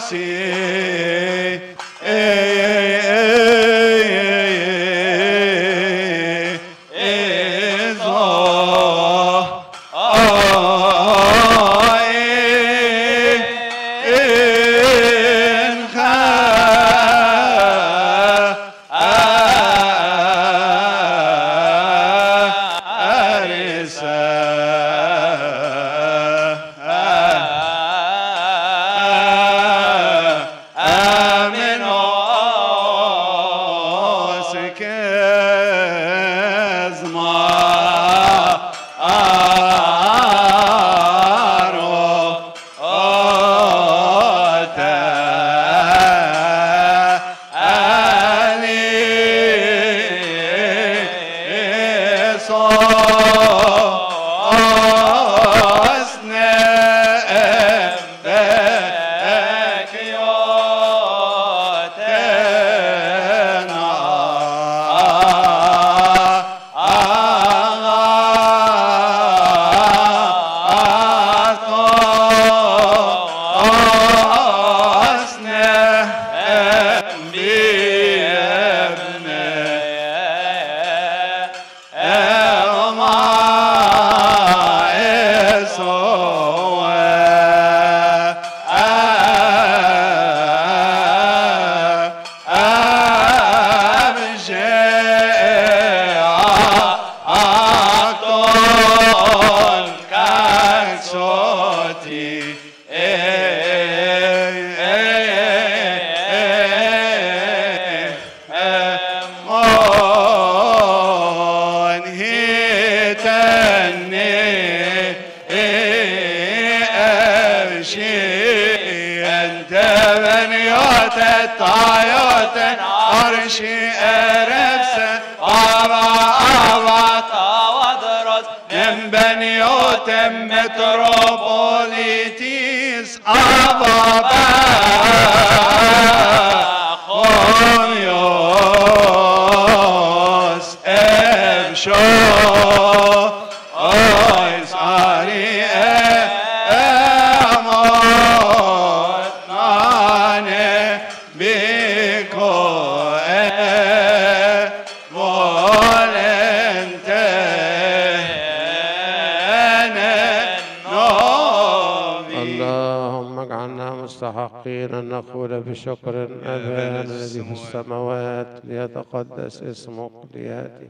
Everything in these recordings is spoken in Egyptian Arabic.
بشكر أبانا الذي في السماوات ليتقدس اسمك ليأتي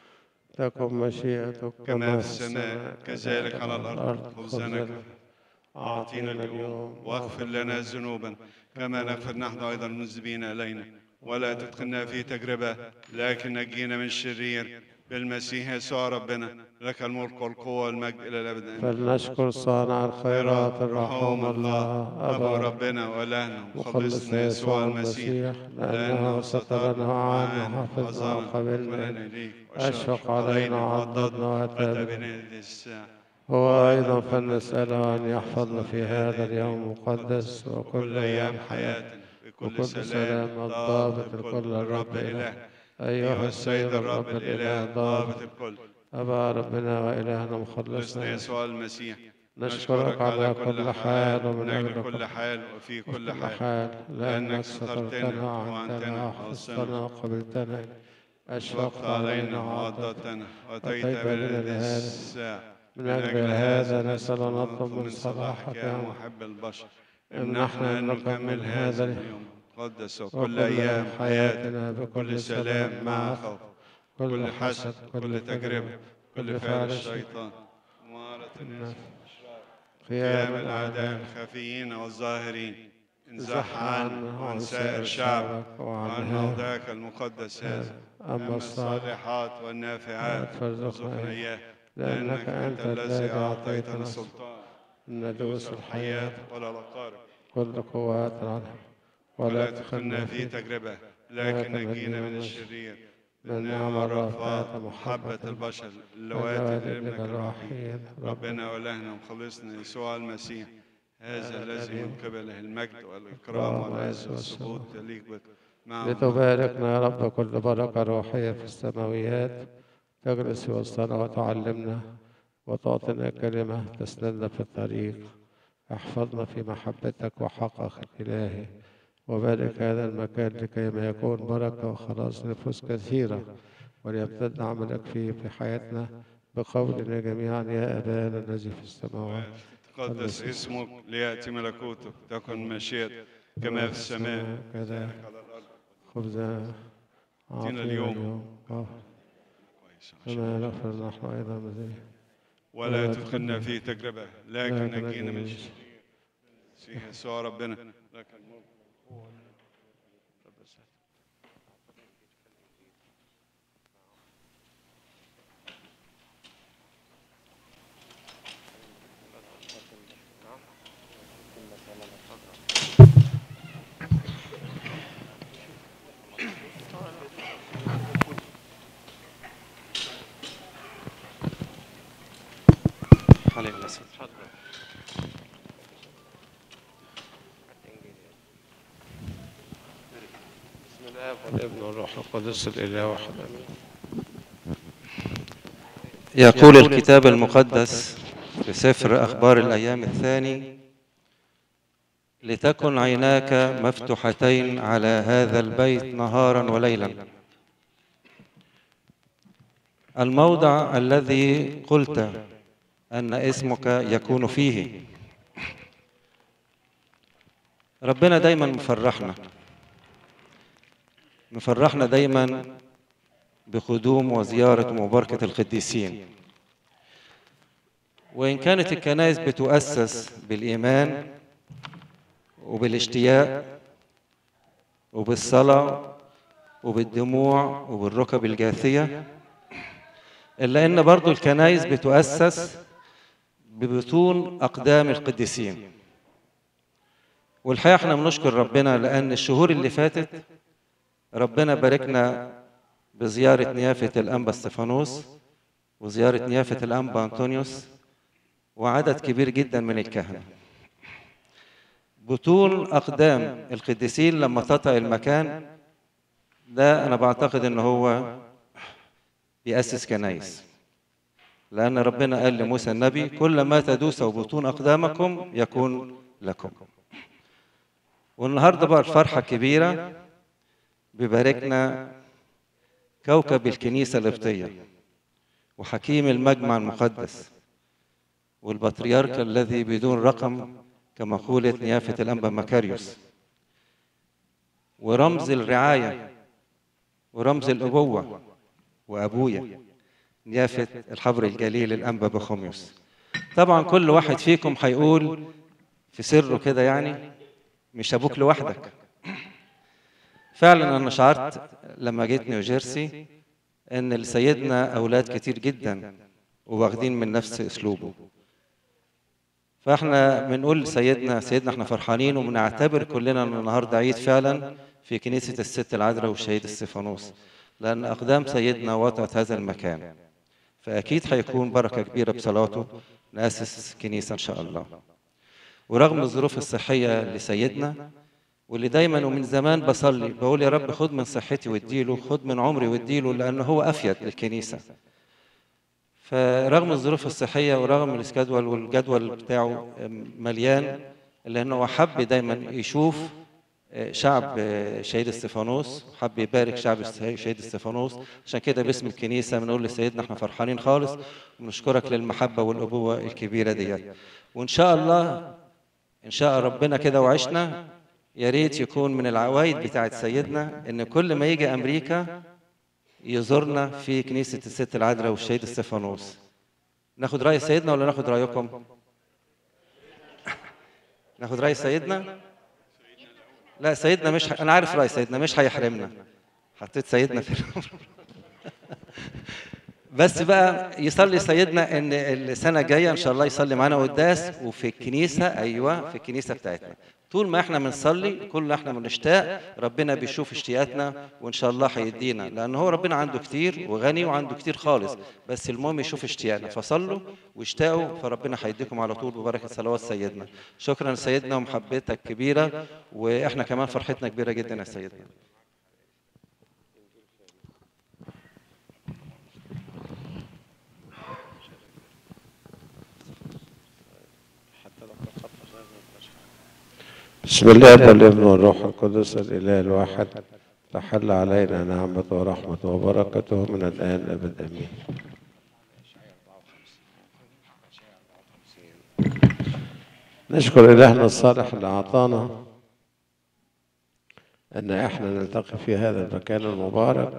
تكن مشيئتك كما في السماء كذلك على الأرض خبزنا أعطينا اليوم واغفر لنا ذنوبا كما نغفر نحن أيضا المذنبين إلينا ولا تدخلنا في تجربة لكن نجينا من الشرير بالمسيح يسوع ربنا لك الملك والقوة والمجد إلى الأبد فلنشكر صانع الخيرات الرحوم الله أبا ربنا وإلهنا مخلصنا يسوع المسيح لأنه سترنا عنه وحفظنا وقبلنا أشفق علينا وعضدنا وأتى هو أيضا فلنسأله أن يحفظنا في هذا اليوم المقدس وكل أيام حياتنا بكل سلام الضابط الكل الرب إله أيها السيد الرب الإله ضابط الكل أبا ربنا وإلهنا مخلصنا يسوع المسيح نشكرك على كل حال ومن أجل كل حال وفي كل حال لأنك سترتنا وعنتنا وحفظتنا وقبلتنا أشفقت علينا وعضدتنا وأتيت بنا لهذا الساعة من أجل هذا نسأل ونطلب من صلاحك يا محب البشر امنحنا أن نكمل هذا اليوم قدس كل أيام حياتنا بكل سلام مع خوف كل حسد كل تجربة كل فعل الشيطان مارة الناس قيام الأعداء الخفيين والظاهرين انزح عنه وعن سائر شعبك وعن موضعك المقدس هذا أما الصالحات والنافعات فارزقنا إياه لأنك أنت الذي أعطيتنا السلطان ندوس الحياة ولا الأقارب كل قوات العالم ولا تدخلنا في تجربة لكن نجينا من الشرير بالنعمة الرفاة محبة البشر اللواتي لابنك الوحيد ربنا وإلهنا مخلصنا يسوع المسيح هذا الذي من قبله المجد والإكرام والعز والثبوت تليق بك لتباركنا يا رب كل بركة روحية في السماويات تجلس في وسطنا وتعلمنا وتعطينا كلمة تسندنا في الطريق احفظنا في محبتك وحقك إلهي وبارك هذا المكان لكي ما يكون بركة وخلاص نفوس كثيرة وليمتد عملك فيه في حياتنا بقولنا جميعا يا أبانا الذي في السماوات تقدس اسمك ليأتي ملكوتك تكن مشيئتك كما في السماء كذلك على الأرض خبزنا أعطينا اليوم. اليوم آه، كويس. كما نغفر نحن أيضا مثل ولا تدخلنا في تجربة لكن لكن نجينا من نجينا الشرير في يسوع ربنا لك الملك عليك بس بسم الآب والابن والروح القدس الإله واحد آمين يقول الكتاب المقدس في سفر أخبار الأيام الثاني لتكن عيناك مفتوحتين على هذا البيت نهارا وليلا الموضع الذي قلت أن اسمك يكون فيه ربنا دايما مفرحنا مفرحنا دايما بقدوم وزيارة ومباركة القديسين وإن كانت الكنائس بتؤسس بالإيمان وبالاشتياق وبالصلاة وبالدموع وبالركب الجاثية إلا أن برضو الكنائس بتؤسس ببطون أقدام القديسين والحقيقة احنا بنشكر ربنا لأن الشهور اللي فاتت ربنا باركنا بزيارة نيافة الأنبا استفانوس وزيارة نيافة الأنبا أنطونيوس وعدد كبير جدا من الكهنة بطول أقدام القديسين لما تطأ المكان ده أنا بعتقد إن هو بيأسس كنايس لأن ربنا قال لموسى النبي كل ما تدوسوا بطون أقدامكم يكون لكم والنهارده بقى الفرحة الكبيرة بباركنا كوكب الكنيسة القبطية وحكيم المجمع المقدس والبطريرك الذي بدون رقم كمقولة نيافة الأنبا مكاريوس ورمز الرعاية ورمز الأبوة وأبويا نيافة الحبر الجليل الأنبا بخوميوس طبعا كل واحد فيكم هيقول في سره كده يعني مش أبوك لوحدك فعلا أنا شعرت لما جيت نيوجيرسي إن لسيدنا أولاد كتير جدا وواخدين من نفس أسلوبه فاحنا بنقول لسيدنا سيدنا احنا فرحانين وبنعتبر كلنا ان النهارده عيد فعلا في كنيسه الست العذراء والشهيد استفانوس لان اقدام سيدنا وطأت هذا المكان فاكيد هيكون بركه كبيره بصلاته ناسس كنيسه ان شاء الله ورغم الظروف الصحيه لسيدنا واللي دايما ومن زمان بصلي بقول يا رب خد من صحتي واديله خد من عمري واديله لانه هو افيد للكنيسه فرغم الظروف الصحيه ورغم الاسكادول والجدول بتاعه مليان لانه هو حب دايما يشوف شعب شهيد استفانوس حب يبارك شعب شهيد استفانوس عشان كده باسم الكنيسه بنقول لسيدنا احنا فرحانين خالص ونشكرك للمحبه والابوه الكبيره ديت وان شاء الله ان شاء ربنا كده وعشنا يا ريت يكون من العوايد بتاعت سيدنا ان كل ما يجي امريكا يزورنا في كنيسه الست العذراء والشهيد استفانوس ناخد راي سيدنا ولا ناخد رايكم ناخد راي سيدنا لا سيدنا مش ح... انا عارف راي سيدنا مش هيحرمنا حطيت سيدنا في بس بقى يصلي سيدنا ان السنه الجايه ان شاء الله يصلي معانا قداس وفي الكنيسه ايوه في الكنيسه بتاعتنا طول ما احنا بنصلي كل ما احنا بنشتاق ربنا بيشوف اشتياقاتنا وان شاء الله هيدينا لان هو ربنا عنده كتير وغني وعنده كتير خالص بس المهم يشوف اشتياقنا فصلوا واشتاقوا فربنا هيديكم على طول ببركه صلوات سيدنا شكرا لسيدنا ومحبتك كبيره واحنا كمان فرحتنا كبيره جدا يا سيدنا حتى لو كان خط عشان بسم الله والابن والروح القدس الإله الواحد تحل علينا نعمة ورحمة وبركته من الآن أبد أمين نشكر إلهنا الصالح اللي أعطانا أن إحنا نلتقي في هذا المكان المبارك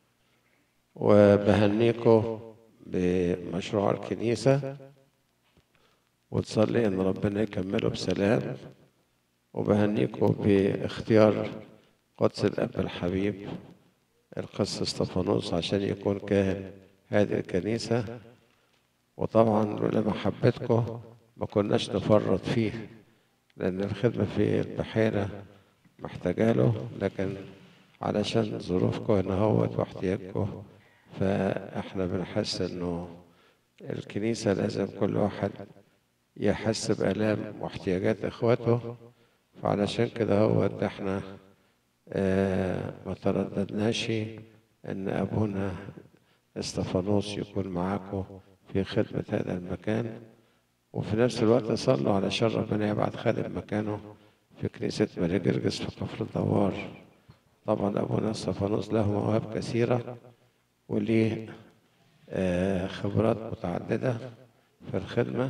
وبهنيكم بمشروع الكنيسة وتصلي إن ربنا يكمله بسلام وبهنيكم باختيار قدس الأب الحبيب القس استفانوس عشان يكون كاهن هذه الكنيسة وطبعا لولا محبتكم ما كناش نفرط فيه لأن الخدمة في البحيرة محتاجة له لكن علشان ظروفكم هنا هوت واحتياجكم فاحنا بنحس انه الكنيسة لازم كل واحد يحس بآلام واحتياجات اخواته فعلشان كده هو احنا آه ما ترددناش ان ابونا استفانوس يكون معاكم في خدمة هذا المكان وفي نفس الوقت صلوا علشان ربنا يبعت خادم مكانه في كنيسة ماري جرجس في كفر الدوار طبعا ابونا استفانوس له مواهب كثيرة وليه آه خبرات متعددة في الخدمة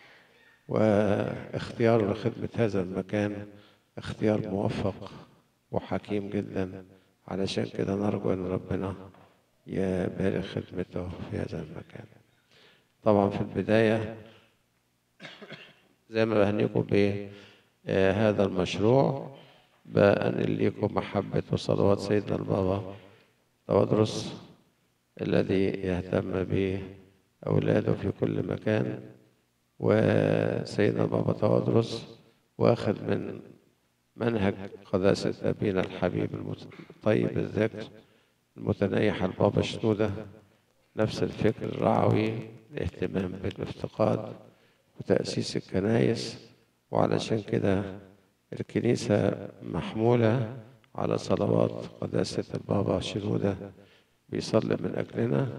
واختياره لخدمة هذا المكان اختيار موفق وحكيم جدا علشان كده نرجو ان ربنا يبارك خدمته في هذا المكان طبعا في البداية زي ما بهنيكم بهذا المشروع بأنقل لكم محبة وصلوات سيدنا البابا تودرس الذي يهتم بأولاده في كل مكان وسيدنا البابا تودرس واخد من منهج قداسة أبينا الحبيب الطيب الذكر المتنيح البابا شنودة نفس الفكر الرعوي الاهتمام بالافتقاد وتأسيس الكنايس وعلشان كده الكنيسة محمولة على صلوات قداسة البابا شنودة بيصلي من أجلنا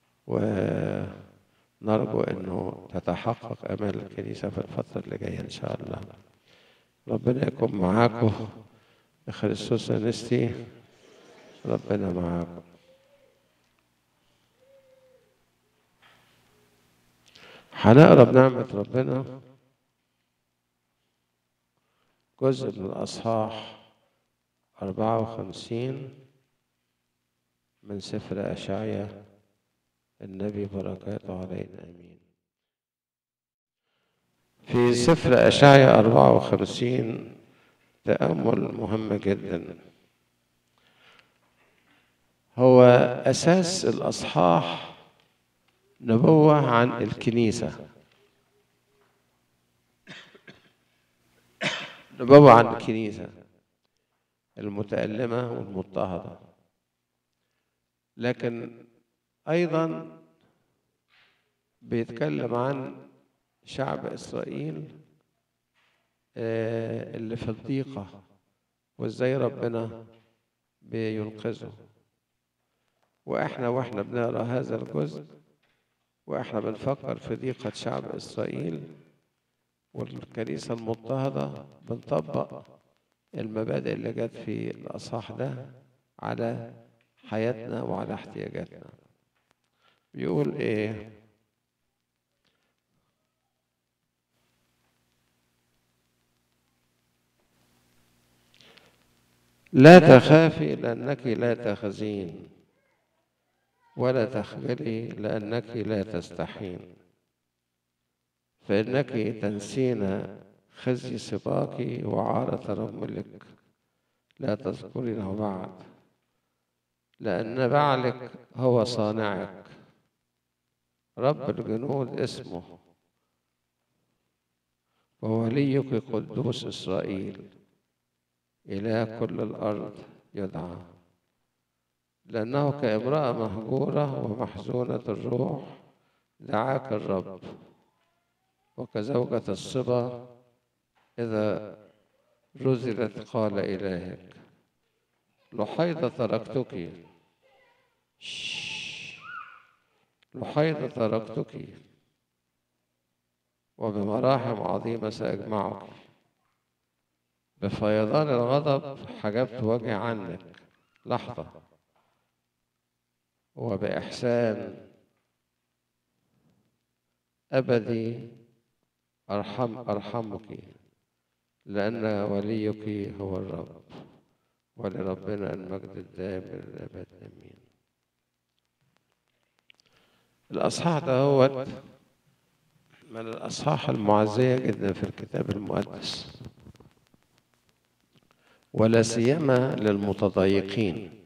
ونرجو أنه تتحقق أمال الكنيسة في الفترة اللي جاية إن شاء الله ربنا يكون معاكم خريستوس أنستي ربنا معاكم هنقرا بنعمة ربنا جزء من الأصحاح أربعة وخمسين من سفر أشعيا النبي بركاته علينا آمين في سفر أشعيا أربعة وخمسين تأمل مهم جدا هو أساس الأصحاح نبوة عن الكنيسة نبوة عن الكنيسة المتألمة والمضطهدة لكن أيضا بيتكلم عن شعب إسرائيل اللي في الضيقة وإزاي ربنا بينقذه وإحنا وإحنا بنقرأ هذا الجزء وإحنا بنفكر في ضيقة شعب إسرائيل والكنيسة المضطهدة بنطبق المبادئ اللي جت في الأصحاح ده على حياتنا وعلى احتياجاتنا بيقول إيه لا تخافي لأنك لا تخزين ولا تخجلي لأنك لا تستحين فإنك تنسين خزي سباك وعارة رملك لا تذكرينه بعد لأن بعلك هو صانعك رب الجنود اسمه ووليك قدوس إسرائيل إلى كل الأرض يدعى لأنه كامرأة مهجورة ومحزونة الروح دعاك الرب وكزوجة الصبا إذا رزلت قال إلهك لحيض تركتك لحيض تركتك وبمراحم عظيمة سأجمعك بفيضان الغضب حجبت وجهي عنك لحظة وبإحسان أبدي أرحم أرحمك لأن وليك هو الرب ولربنا المجد الدائم للأبد آمين الأصحاح ده هو من الأصحاح المعزية جدا في الكتاب المقدس ولا سيما للمتضايقين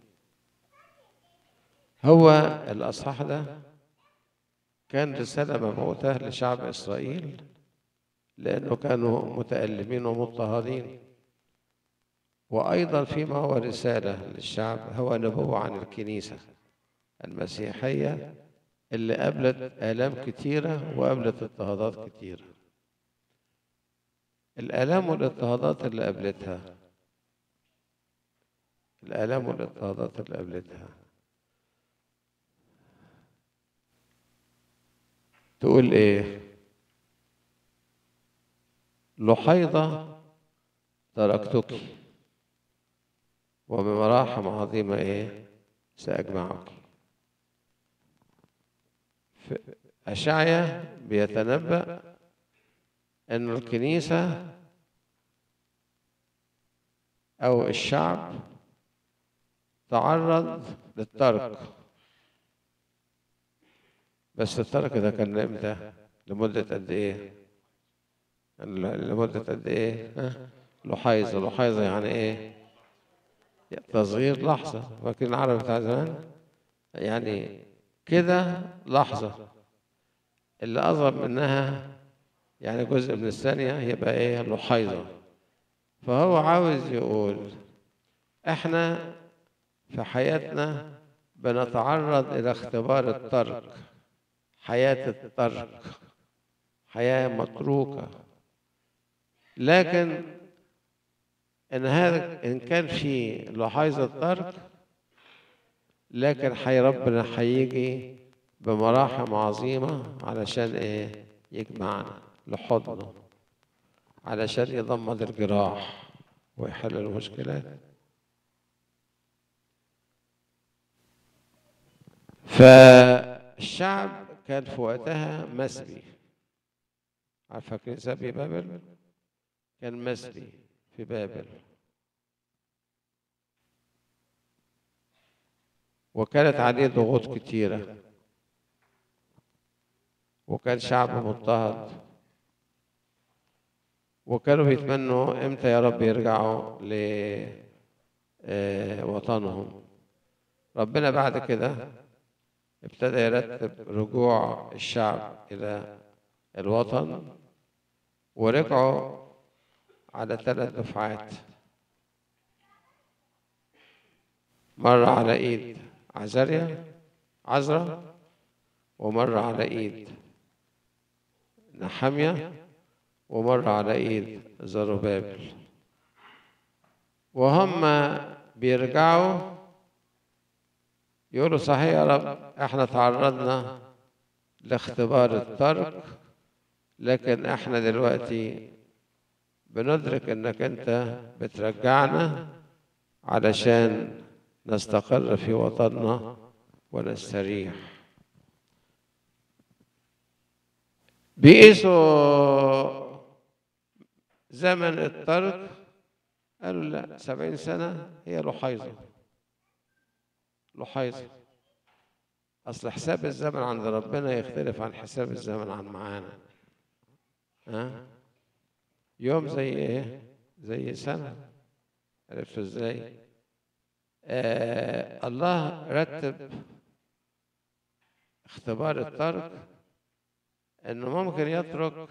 هو الأصحاح ده كان رسالة مبعوثة لشعب إسرائيل لأنه كانوا متألمين ومضطهدين وأيضا فيما هو رسالة للشعب هو نبوة عن الكنيسة المسيحية اللي قابلت آلام كتيرة وقابلت اضطهادات كتيرة الآلام والاضطهادات اللي قابلتها الآلام والاضطهادات اللي قابلتها تقول إيه لحيضة تركتك وبمراحم عظيمة إيه سأجمعك أشعيا بيتنبأ أن الكنيسة أو الشعب تعرض للترك بس الترك ده كان امتى؟ لمدة قد إيه؟ لمدة قد إيه؟ ها؟ لحيظة لحيظة يعني إيه؟ تصغير لحظة فاكرين العربي بتاع زمان؟ يعني كده لحظة اللي أصغر منها يعني جزء من الثانية يبقى إيه لحيظة فهو عاوز يقول إحنا في حياتنا بنتعرض إلى اختبار الترك حياة الترك حياة متروكة لكن إن هذا إن كان في لحيظة ترك لكن حي ربنا هيجي بمراحم عظيمة علشان إيه يجمعنا لحضنه علشان يضمد الجراح ويحل المشكلات فالشعب كان في وقتها مسبي عارف فاكرين سبي بابل كان مسبي في بابل وكانت عليه ضغوط كتيرة وكان شعب مضطهد وكانوا بيتمنوا امتى يا رب يرجعوا لوطنهم ربنا بعد كده ابتدى يرتب رجوع الشعب إلى الوطن ورجعوا على ثلاث دفعات مرة على إيد عزريا عزرا ومرة على إيد نحمية ومرة على إيد زروبابل وهم بيرجعوا يقولوا صحيح يا رب احنا تعرضنا لاختبار الترك لكن احنا دلوقتي بندرك انك انت بترجعنا علشان نستقر في وطننا ونستريح بيقيسوا زمن الترك قالوا لا سبعين سنة هي لحيظة لحيظة أصل حساب الزمن عند ربنا يختلف عن حساب الزمن عن معانا ها يوم زي ايه زي سنة عرفت ازاي آه الله رتب اختبار الترك انه ممكن يترك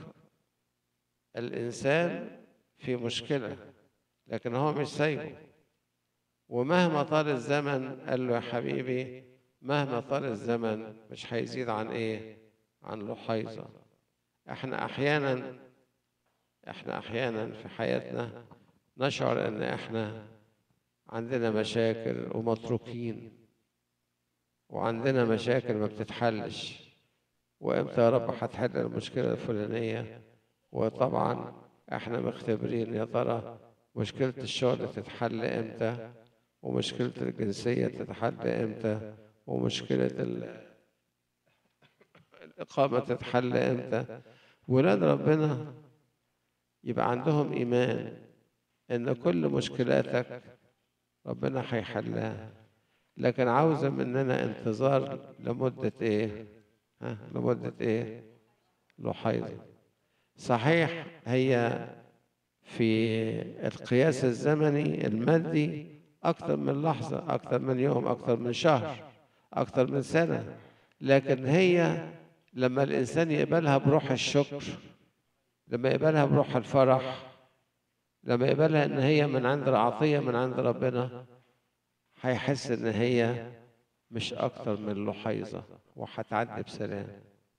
الانسان في مشكله لكن هو مش سايبه ومهما طال الزمن قال له يا حبيبي مهما طال الزمن مش هيزيد عن ايه عن لحيظه احنا احيانا احنا احيانا في حياتنا نشعر ان احنا عندنا مشاكل ومتروكين وعندنا مشاكل ما بتتحلش وامتى يا رب هتحل المشكله الفلانيه وطبعا احنا مختبرين يا ترى مشكلة الشغل تتحل إمتى ومشكلة الجنسية تتحل إمتى ومشكلة ال- الإقامة تتحل إمتى ولاد ربنا يبقى عندهم إيمان إن كل مشكلاتك ربنا هيحلها لكن عاوزة مننا انتظار لمدة إيه؟ ها؟ لمدة إيه؟ لحيظة صحيح هي في القياس الزمني المادي أكثر من لحظة أكثر من يوم أكثر من شهر أكثر من سنة لكن هي لما الإنسان يقبلها بروح الشكر لما يقبلها بروح الفرح لما يقبلها إن هي من عند عطية من عند ربنا هيحس إن هي مش أكتر من لحيظة وهتعدي بسلام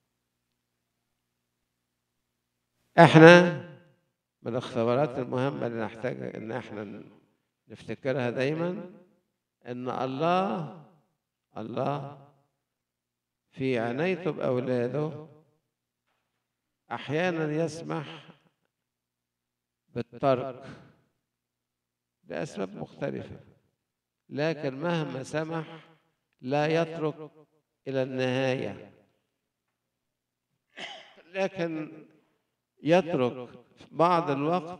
إحنا من الاختبارات المهمة اللي نحتاج إن إحنا نفتكرها دايما إن الله الله في عنايته بأولاده أحيانا يسمح بالترك لأسباب مختلفة لكن مهما سمح لا يترك إلى النهاية لكن يترك بعض الوقت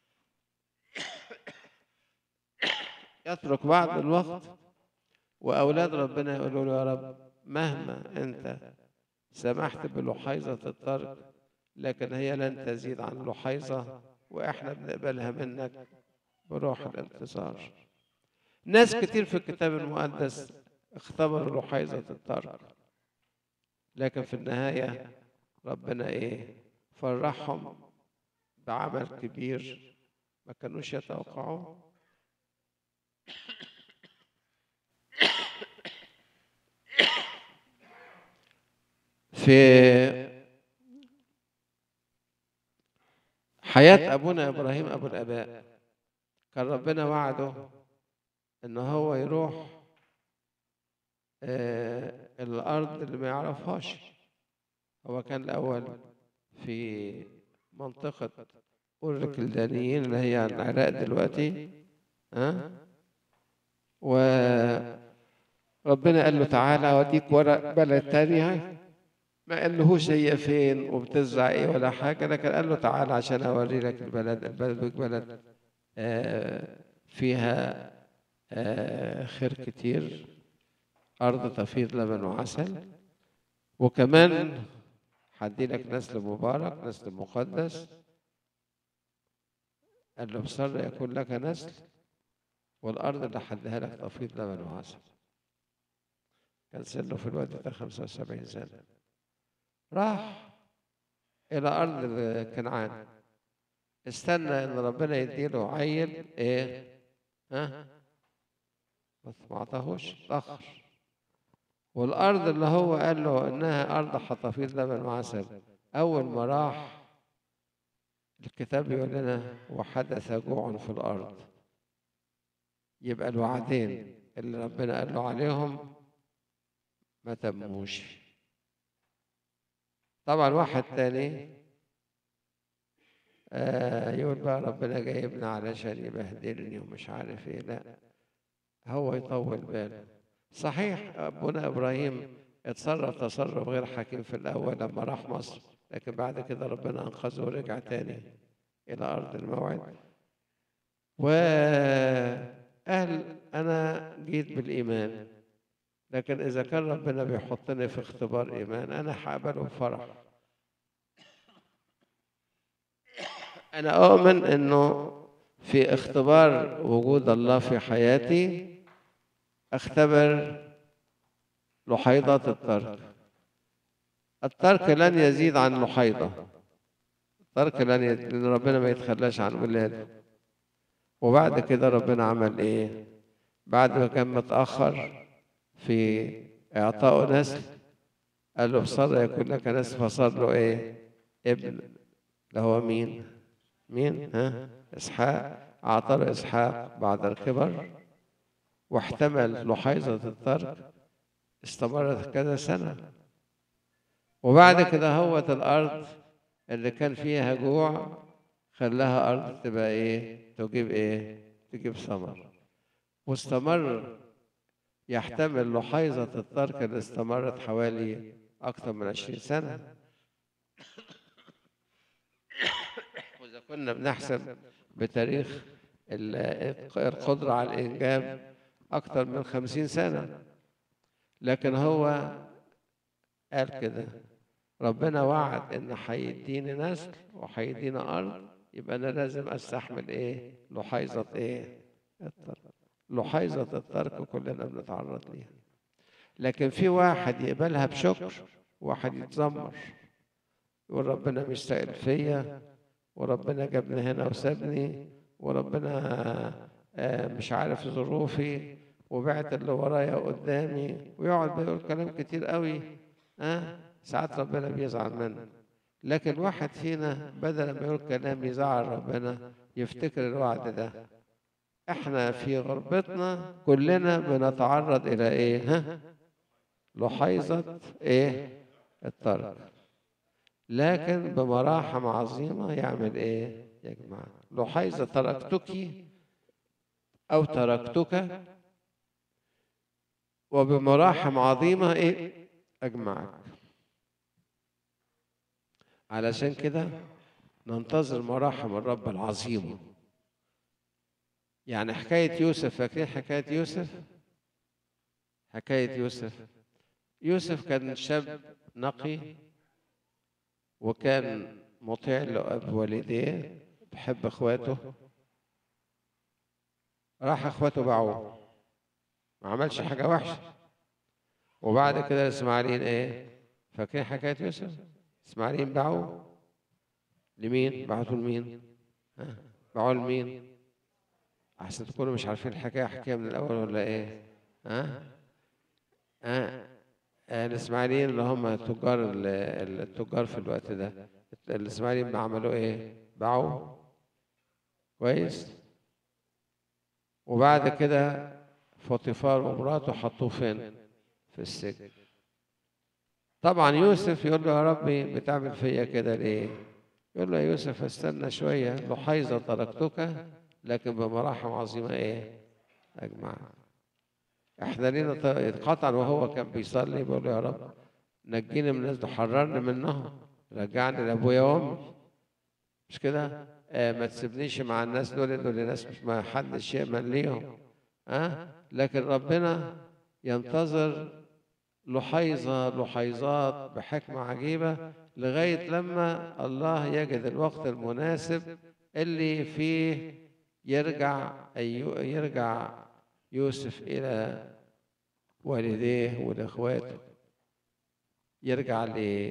يترك بعض الوقت وأولاد ربنا يقولوا له يا رب مهما أنت سمحت بلحيظة الترك لكن هي لن تزيد عن لحيظة وإحنا بنقبلها منك بروح الانتصار ناس كتير في الكتاب المقدس اختبروا لحيظة الترك لكن في النهاية ربنا إيه فرحهم بعمل كبير ما كانوش يتوقعوه في حياة أبونا إبراهيم أبو الآباء كان ربنا وعده إن هو يروح آه الأرض اللي ما يعرفهاش هو كان الأول في منطقة أور الكلدانيين اللي هي العراق دلوقتي ها وربنا قال له تعالى أوديك ورا بلد تانية ما قالهوش هي فين وبتزرع ايه ولا حاجة لكن قال له تعالى عشان أوري لك البلد البلد بلد آه فيها آه خير كتير أرض تفيض لبن وعسل وكمان هدي لك نسل مبارك نسل مقدس قال له بصر يكون لك نسل والأرض اللي هديها لك تفيض لبن وعسل كان سنه في الوقت ده 75 سنة راح إلى أرض كنعان استنى إن ربنا يديله عيل إيه؟ ها؟ بس ما عطاهوش اتأخر والأرض اللي هو قال له إنها أرض حطافيل لبن وعسل أول ما راح الكتاب يقول لنا وحدث جوع في الأرض يبقى الوعدين اللي ربنا قال له عليهم ما تموش طبعا واحد تاني آه يقول بقى ربنا جايبنا علشان يبهدلني ومش عارف ايه لا هو يطول باله صحيح ابونا ابراهيم اتصرف تصرف غير حكيم في الاول لما راح مصر لكن بعد كده ربنا انقذه ورجع تاني الى ارض الموعد وقال انا جيت بالايمان لكن إذا كان ربنا بيحطني في اختبار إيمان أنا هقبله بفرح أنا أؤمن إنه في اختبار وجود الله في حياتي أختبر لحيضة الترك الترك لن يزيد عن لحيضة الترك لن يزيد لأن ربنا ما يتخلاش عن ولاده وبعد كده ربنا عمل إيه بعد ما كان متأخر في إعطائه نسل قال له بصر يكون لك نسل فصار له إيه؟ ابن اللي هو مين؟ مين؟ ها؟ إسحاق أعطى له إسحاق بعد الكبر واحتمل لحيظة الترك استمرت كذا سنة وبعد كده هوت الأرض اللي كان فيها جوع خلاها أرض تبقى إيه تجيب إيه تجيب ثمر واستمر يحتمل لحيظة الترك اللي استمرت حوالي أكثر من عشرين سنة وإذا كنا بنحسب بتاريخ ال- القدرة على الإنجاب أكثر من خمسين سنة لكن هو قال كده ربنا وعد إن هيديني نسل وهيديني أرض يبقى أنا لازم أستحمل إيه؟ لحيظة إيه؟ الترك لحيظة الترك كلنا بنتعرض ليها لكن في واحد يقبلها بشكر واحد يتذمر يقول ربنا مش سائل فيا وربنا جابني هنا وسابني وربنا آه، مش عارف ظروفي وبعت اللي ورايا قدامي ويقعد بيقول كلام كتير قوي ها ساعات ربنا بيزعل منه لكن واحد فينا بدل ما يقول كلام يزعل ربنا يفتكر الوعد ده احنا في غربتنا كلنا بنتعرض الى ايه ها لحيظة ايه الترك لكن بمراحم عظيمة يعمل ايه يا جماعة لحيظة تركتك او تركتك وبمراحم عظيمة ايه اجمعك علشان كده ننتظر مراحم الرب العظيمه يعني حكاية يوسف فاكرين حكاية يوسف؟ حكاية يوسف يوسف كان شاب نقي وكان مطيع لأب والديه بحب اخواته راح اخواته باعوه ما عملش حاجة وحشة وبعد كده الاسماعيليين ايه؟ فاكرين حكاية يوسف؟ الاسماعيليين باعوه لمين؟ بعتوا لمين؟ ها؟ باعوه لمين؟ احسن تكونوا مش عارفين الحكايه احكيها من الاول ولا ايه ها ها آه، الاسماعيليين اللي هم تجار ال- ال- التجار في الوقت ده الاسماعيليين عملوا ايه باعوا كويس وبعد كده فوطيفار ومراته حطوه فين في السجن طبعا يوسف يقول له يا ربي بتعمل فيا كده ليه يقول له يا يوسف استنى شويه لحيظه تركتك لكن بمراحم عظيمة إيه؟ أجمع إحنا لينا ط- اتقطع وهو كان بيصلي بيقول له يا رب نجيني من الناس دول حررني منهم رجعني لأبويا وأمي مش كده؟ آه ما تسيبنيش مع الناس دول دول ناس مش ما حدش يأمن ليهم أه؟ لكن ربنا ينتظر لحيظة لحيظات بحكمة عجيبة لغاية لما الله يجد الوقت المناسب اللي فيه يرجع أيو يرجع يوسف إلى والديه ولإخواته يرجع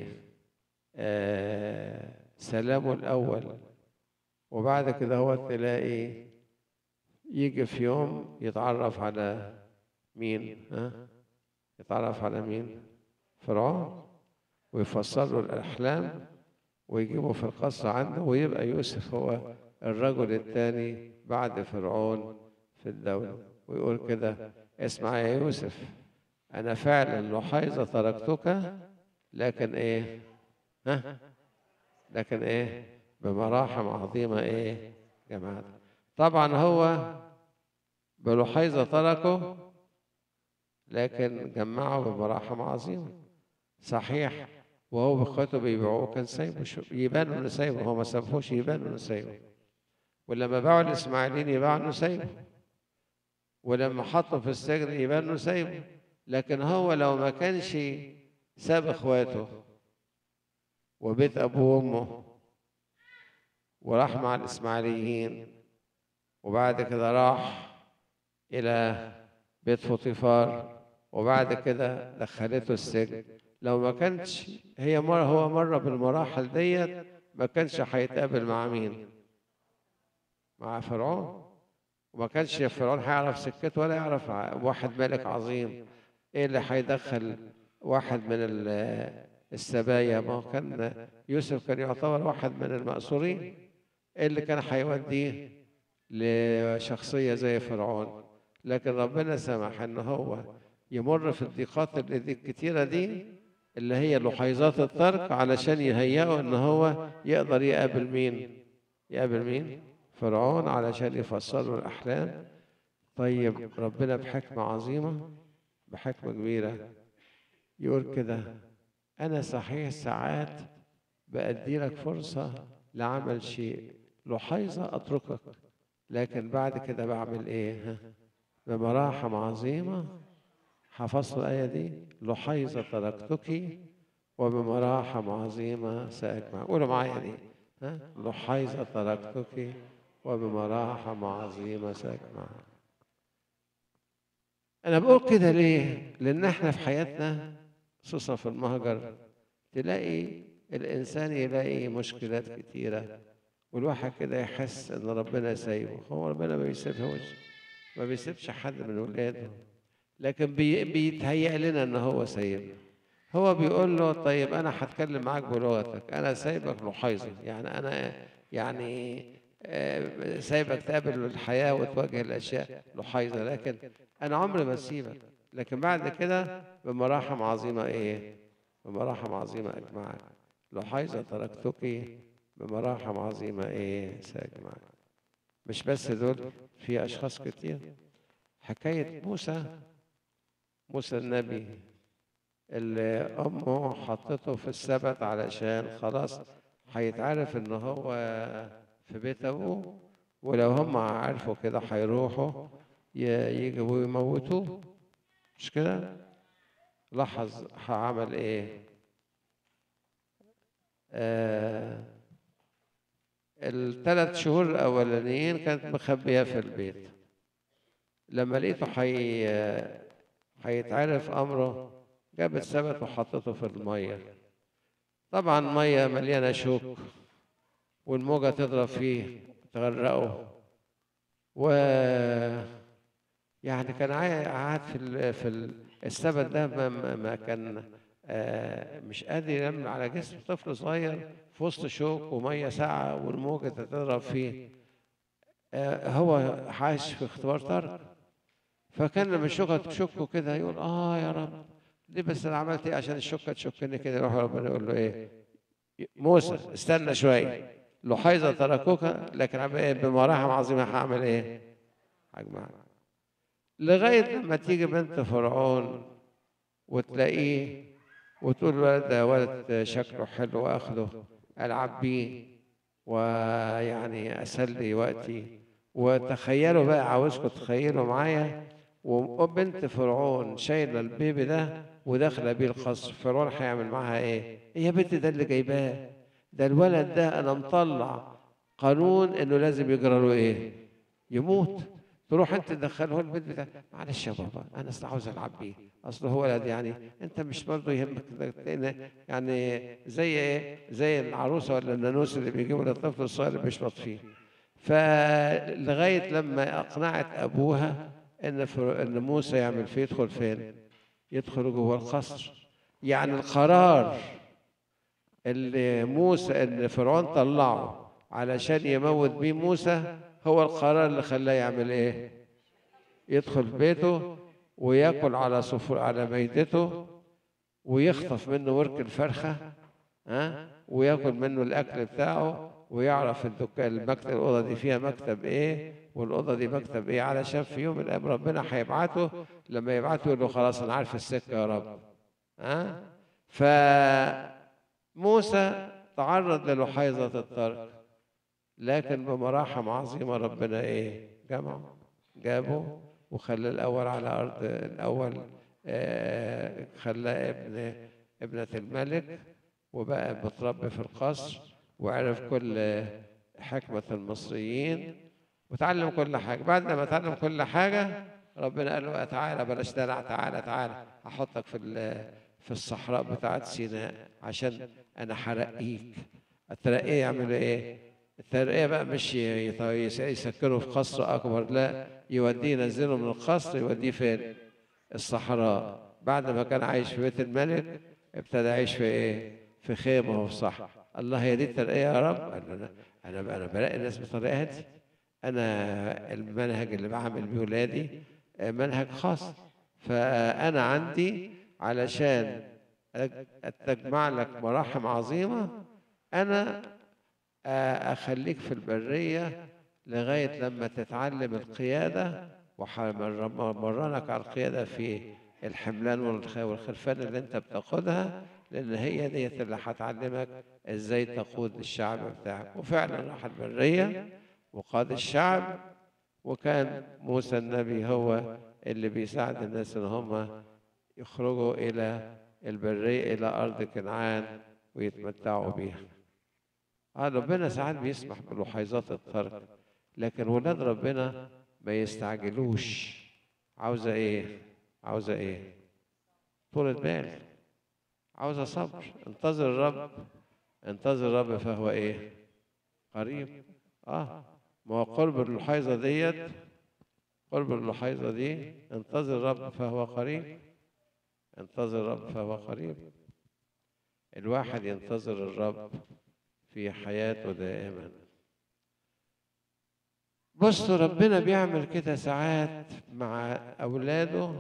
لسلامه الأول وبعد كده هو تلاقي يجي في يوم يتعرف على مين ها يتعرف على مين فرعون ويفسر له الأحلام ويجيبه في القصر عنده ويبقى يوسف هو الرجل الثاني بعد فرعون في الدولة ويقول كده اسمع يا يوسف أنا فعلا لحيظة تركتك لكن إيه ها لكن إيه بمراحم عظيمة إيه جماعة طبعا هو بلحيظة تركه لكن جمعه بمراحم عظيمة صحيح وهو باخواته بيبيعوه كان سايبه شو- يبان انه سايبه هو ما سابهوش يبان انه سايبه ولما باعوا الاسماعيليين يبان انه سايبه ولما حطه في السجن يبان انه سايبه لكن هو لو ما كانش ساب اخواته وبيت ابوه وامه وراح مع الاسماعيليين وبعد كده راح الى بيت فوطيفار وبعد كده دخلته السجن لو ما كانش هي مرة هو مرة بالمراحل ديت ما كانش هيتقابل مع مين؟ مع فرعون وما كانش فرعون هيعرف سكته ولا يعرف ع- واحد ملك عظيم ايه اللي هيدخل واحد من ال- السبايا ما هو كان يوسف كان يعتبر واحد من المأسورين ايه اللي كان هيوديه لشخصية زي فرعون لكن ربنا سمح ان هو يمر في الضيقات اللي دي الكتيرة دي اللي هي لحيظات الترك علشان يهيئه ان هو يقدر يقابل مين يقابل مين فرعون علشان يفسر له الأحلام طيب ربنا بحكمة عظيمة بحكمة كبيرة يقول كده أنا صحيح ساعات بأدي لك فرصة لعمل شيء لحيظة أتركك لكن بعد كده بعمل إيه ها؟ بمراحم عظيمة حفظت الآية دي لحيظة تركتك وبمراحم عظيمة سأجمع قولوا معايا دي ها لحيظة تركتك وبمراحم عظيمة سأجمع أنا بقول كده ليه؟ لأن إحنا في حياتنا خصوصا في المهجر تلاقي الإنسان يلاقي مشكلات كتيرة والواحد كده يحس إن ربنا سايبه هو ربنا ما بيسيبهوش ما بيسيبش حد من ولاده لكن بي بيتهيأ لنا إن هو سايبنا هو بيقول له طيب أنا هتكلم معاك بلغتك أنا سايبك لحيظة يعني أنا يعني آه، سايبك تقابل الحياة وتواجه الأشياء لحيظة لكن أنا عمري ما أسيبك لكن بعد كده بمراحم عظيمة إيه؟ بمراحم عظيمة أجمعك لحيظة تركتك بمراحم عظيمة إيه؟ سأجمعك مش بس دول في أشخاص كتير حكاية موسى موسى النبي اللي أمه حطته في السبت علشان خلاص هيتعرف إن هو في بيت أبوه ولو هم عرفوا كده هيروحوا ي- يجوا يموتوه مش كده؟ لاحظ عمل إيه؟ آه الثلاث شهور الأولانيين كانت مخبية في البيت لما لقيته حي... هيتعرف أمره جاب السبت وحطته في المية طبعا مية مليانة شوك والموجة تضرب فيه تغرقه و يعني كان عا- قاعد في ال... في ال- السبت ده ما, ما- ما كان آه، مش قادر ينام على جسم طفل صغير في وسط شوك ومية ساقعة والموجة تضرب فيه آه، هو عايش في اختبار ترك فكان لما الشوكة تشكه كده يقول اه يا رب ليه بس انا عملت ايه عشان الشوكة تشكني كده يروح ربنا يقول له ايه موسى استنى شوية لحيظة تركوك لكن عم ايه بمراحم عظيمة هعمل ايه؟ هجمعك لغاية لما تيجي بنت فرعون وتلاقيه وتقول الولد ده ولد شكله حلو واخده العب بيه ويعني اسلي وقتي وتخيلوا بقى عاوزكم تخيلوا معايا وبنت فرعون شايله البيبي ده وداخله بيه القصر فرعون هيعمل معاها ايه؟ يا بنت ده اللي جايباه ده الولد ده انا مطلع قانون انه لازم يجرى له ايه؟ يموت تروح انت تدخله البيت بتاع معلش يا بابا انا اصل عاوز العب بيه اصل هو ولد يعني انت مش برضه يهمك إنك تلاقينا يعني زي ايه زي العروسه ولا النانوس اللي بيجيبوا للطفل الصغير اللي بيشبط فيه فلغايه لما اقنعت ابوها ان فر... ان موسى يعمل فيه يدخل فين؟ يدخل جوه القصر يعني القرار اللي موسى اللي فرعون طلعه علشان يموت بيه موسى هو القرار اللي خلاه يعمل ايه؟ يدخل بيته وياكل على صفور على ميدته ويخطف منه ورك الفرخه ها وياكل منه الاكل بتاعه ويعرف الدكان المكتب الاوضه دي فيها مكتب ايه والاوضه دي مكتب ايه علشان في يوم من الايام ربنا هيبعته لما يبعته يقول له خلاص انا عارف السكه يا رب ها فموسى تعرض للحيظه الترك لكن بمراحم عظيمه ربنا ايه جمعه جابه وخلى الاول على ارض الاول آه، خلاه ابن ابنه الملك وبقى متربي في القصر وعرف كل حكمه المصريين وتعلم كل حاجه بعد ما اتعلم كل حاجه ربنا قال له تعالى بلاش دلع تعالى تعالى هحطك في ال- في الصحراء بتاعت سيناء عشان انا هرقيك الترقيه يعمل ايه الترقيه بقى مش ي- يط- يسكنه في قصر اكبر لا يوديه ينزله من القصر يوديه فين الصحراء بعد ما كان عايش في بيت الملك ابتدى يعيش في ايه في خيمه وفي صحراء الله هي دي الترقيه يا رب قال له انا انا انا بلاقي الناس بالطريقه دي انا المنهج اللي بعمل بيه ولادي آه، منهج خاص فانا عندي علشان أج- تجمع لك مراحم عظيمه انا آه، أخليك في البرية لغاية لما تتعلم القيادة ومرنك على القيادة في الحملان والخ- والخرفان اللي انت بتاخدها لأن هي ديت اللي هتعلمك ازاي تقود الشعب بتاعك وفعلا راح البرية وقاد الشعب وكان موسى النبي هو اللي بيساعد الناس ان هم يخرجوا الى البرية الى ارض كنعان ويتمتعوا بيها آه ربنا ساعات بيسمح بلحيظات الترك لكن ولاد ربنا ما يستعجلوش عاوزة ايه عاوزة ايه طولة بال عاوزة صبر انتظر الرب انتظر الرب فهو ايه قريب اه ما هو قرب اللحيظة ديت قرب اللحيظة دي انتظر الرب فهو قريب انتظر الرب فهو قريب الواحد ينتظر الرب في حياته دائما بصوا ربنا بيعمل كده ساعات مع أولاده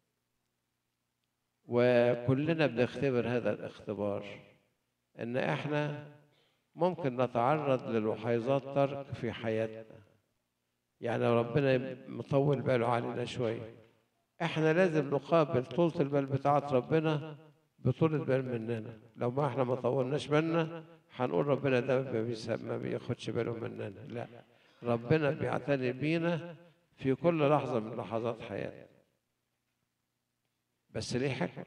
وكلنا بنختبر هذا الاختبار إن إحنا ممكن نتعرض للحيظات ترك في حياتنا يعني لو ربنا مطول باله علينا شوية إحنا لازم نقابل طولة البال بتاعت ربنا بطولة بال مننا لو ما إحنا ما طولناش بالنا هنقول ربنا ده ما بيس- ما بياخدش باله مننا لا ربنا بيعتني بينا في كل لحظة من لحظات حياتنا بس ليه حكمة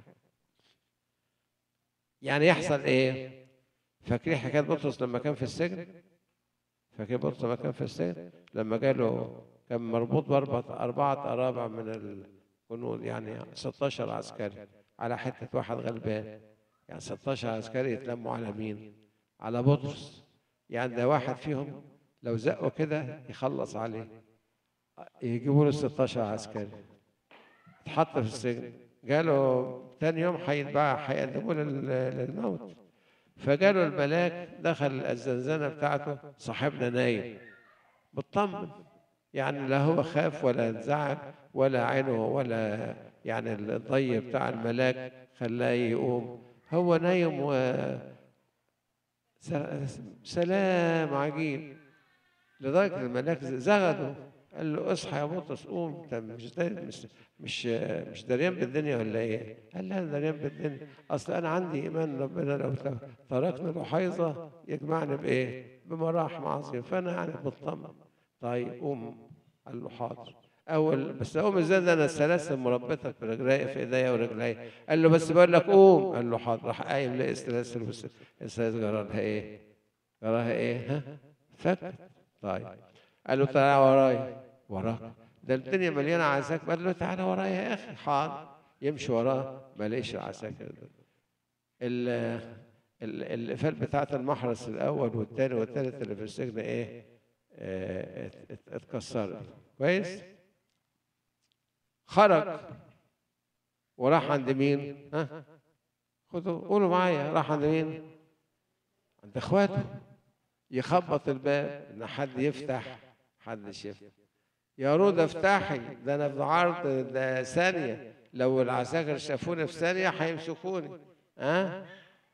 يعني يحصل ايه فاكرين حكاية بطرس لما كان في السجن فاكرين بطرس لما كان في السجن لما جاله كان مربوط بأربعة أربعة أرابع من الجنود يعني 16 عسكري على حتة واحد غلبان يعني 16 عسكري يتلموا على مين؟ على بطرس يعني ده واحد فيهم لو زقوا كده يخلص عليه يجيبوا له 16 عسكري اتحط في السجن جاله تاني يوم هيتباع هيقدموه لل- للموت فجاله الملاك دخل الزنزانة بتاعته صاحبنا نايم مطمن يعني لا هو خاف ولا انزعج ولا عينه ولا يعني الضي بتاع الملاك خلاه يقوم هو نايم و س- سلام عجيب لدرجة الملاك زغده قال له اصحى يا بطرس قوم انت مش دا مش مش مش دريان بالدنيا ولا ايه؟ قال لا انا دريان بالدنيا اصل انا عندي ايمان ربنا لو تركنا له حيظه يجمعني بايه؟ بمراحم عظيم فانا يعني مطمن طيب قوم قال له حاضر اول بس اقوم ازاي ده انا السلاسل مربطه في رجلي في ايديا ورجلي قال له بس بقول لك قوم قال له حاضر راح قايم لقى السلاسل بس السلاسل جرالها ايه؟ جرالها ايه؟ ها؟ فكت طيب قال له تعالى ورايا وراه ده الدنيا مليانه عساكر قال له تعالى ورايا يا اخي حاضر يمشي وراه ما لقيش العساكر ده ال ال- القفال بتاعت المحرس الاول والثاني والثالث اللي في السجن ايه آه، ات- ات- اتكسرت كويس خرج وراح عند مين ها خدوا قولوا معايا راح عند مين عند اخواته يخبط الباب ان حد يفتح محدش يفتح يا رودة افتحي ده انا في عرض ده ثانية لو العساكر شافوني في ثانية هيمسكوني ها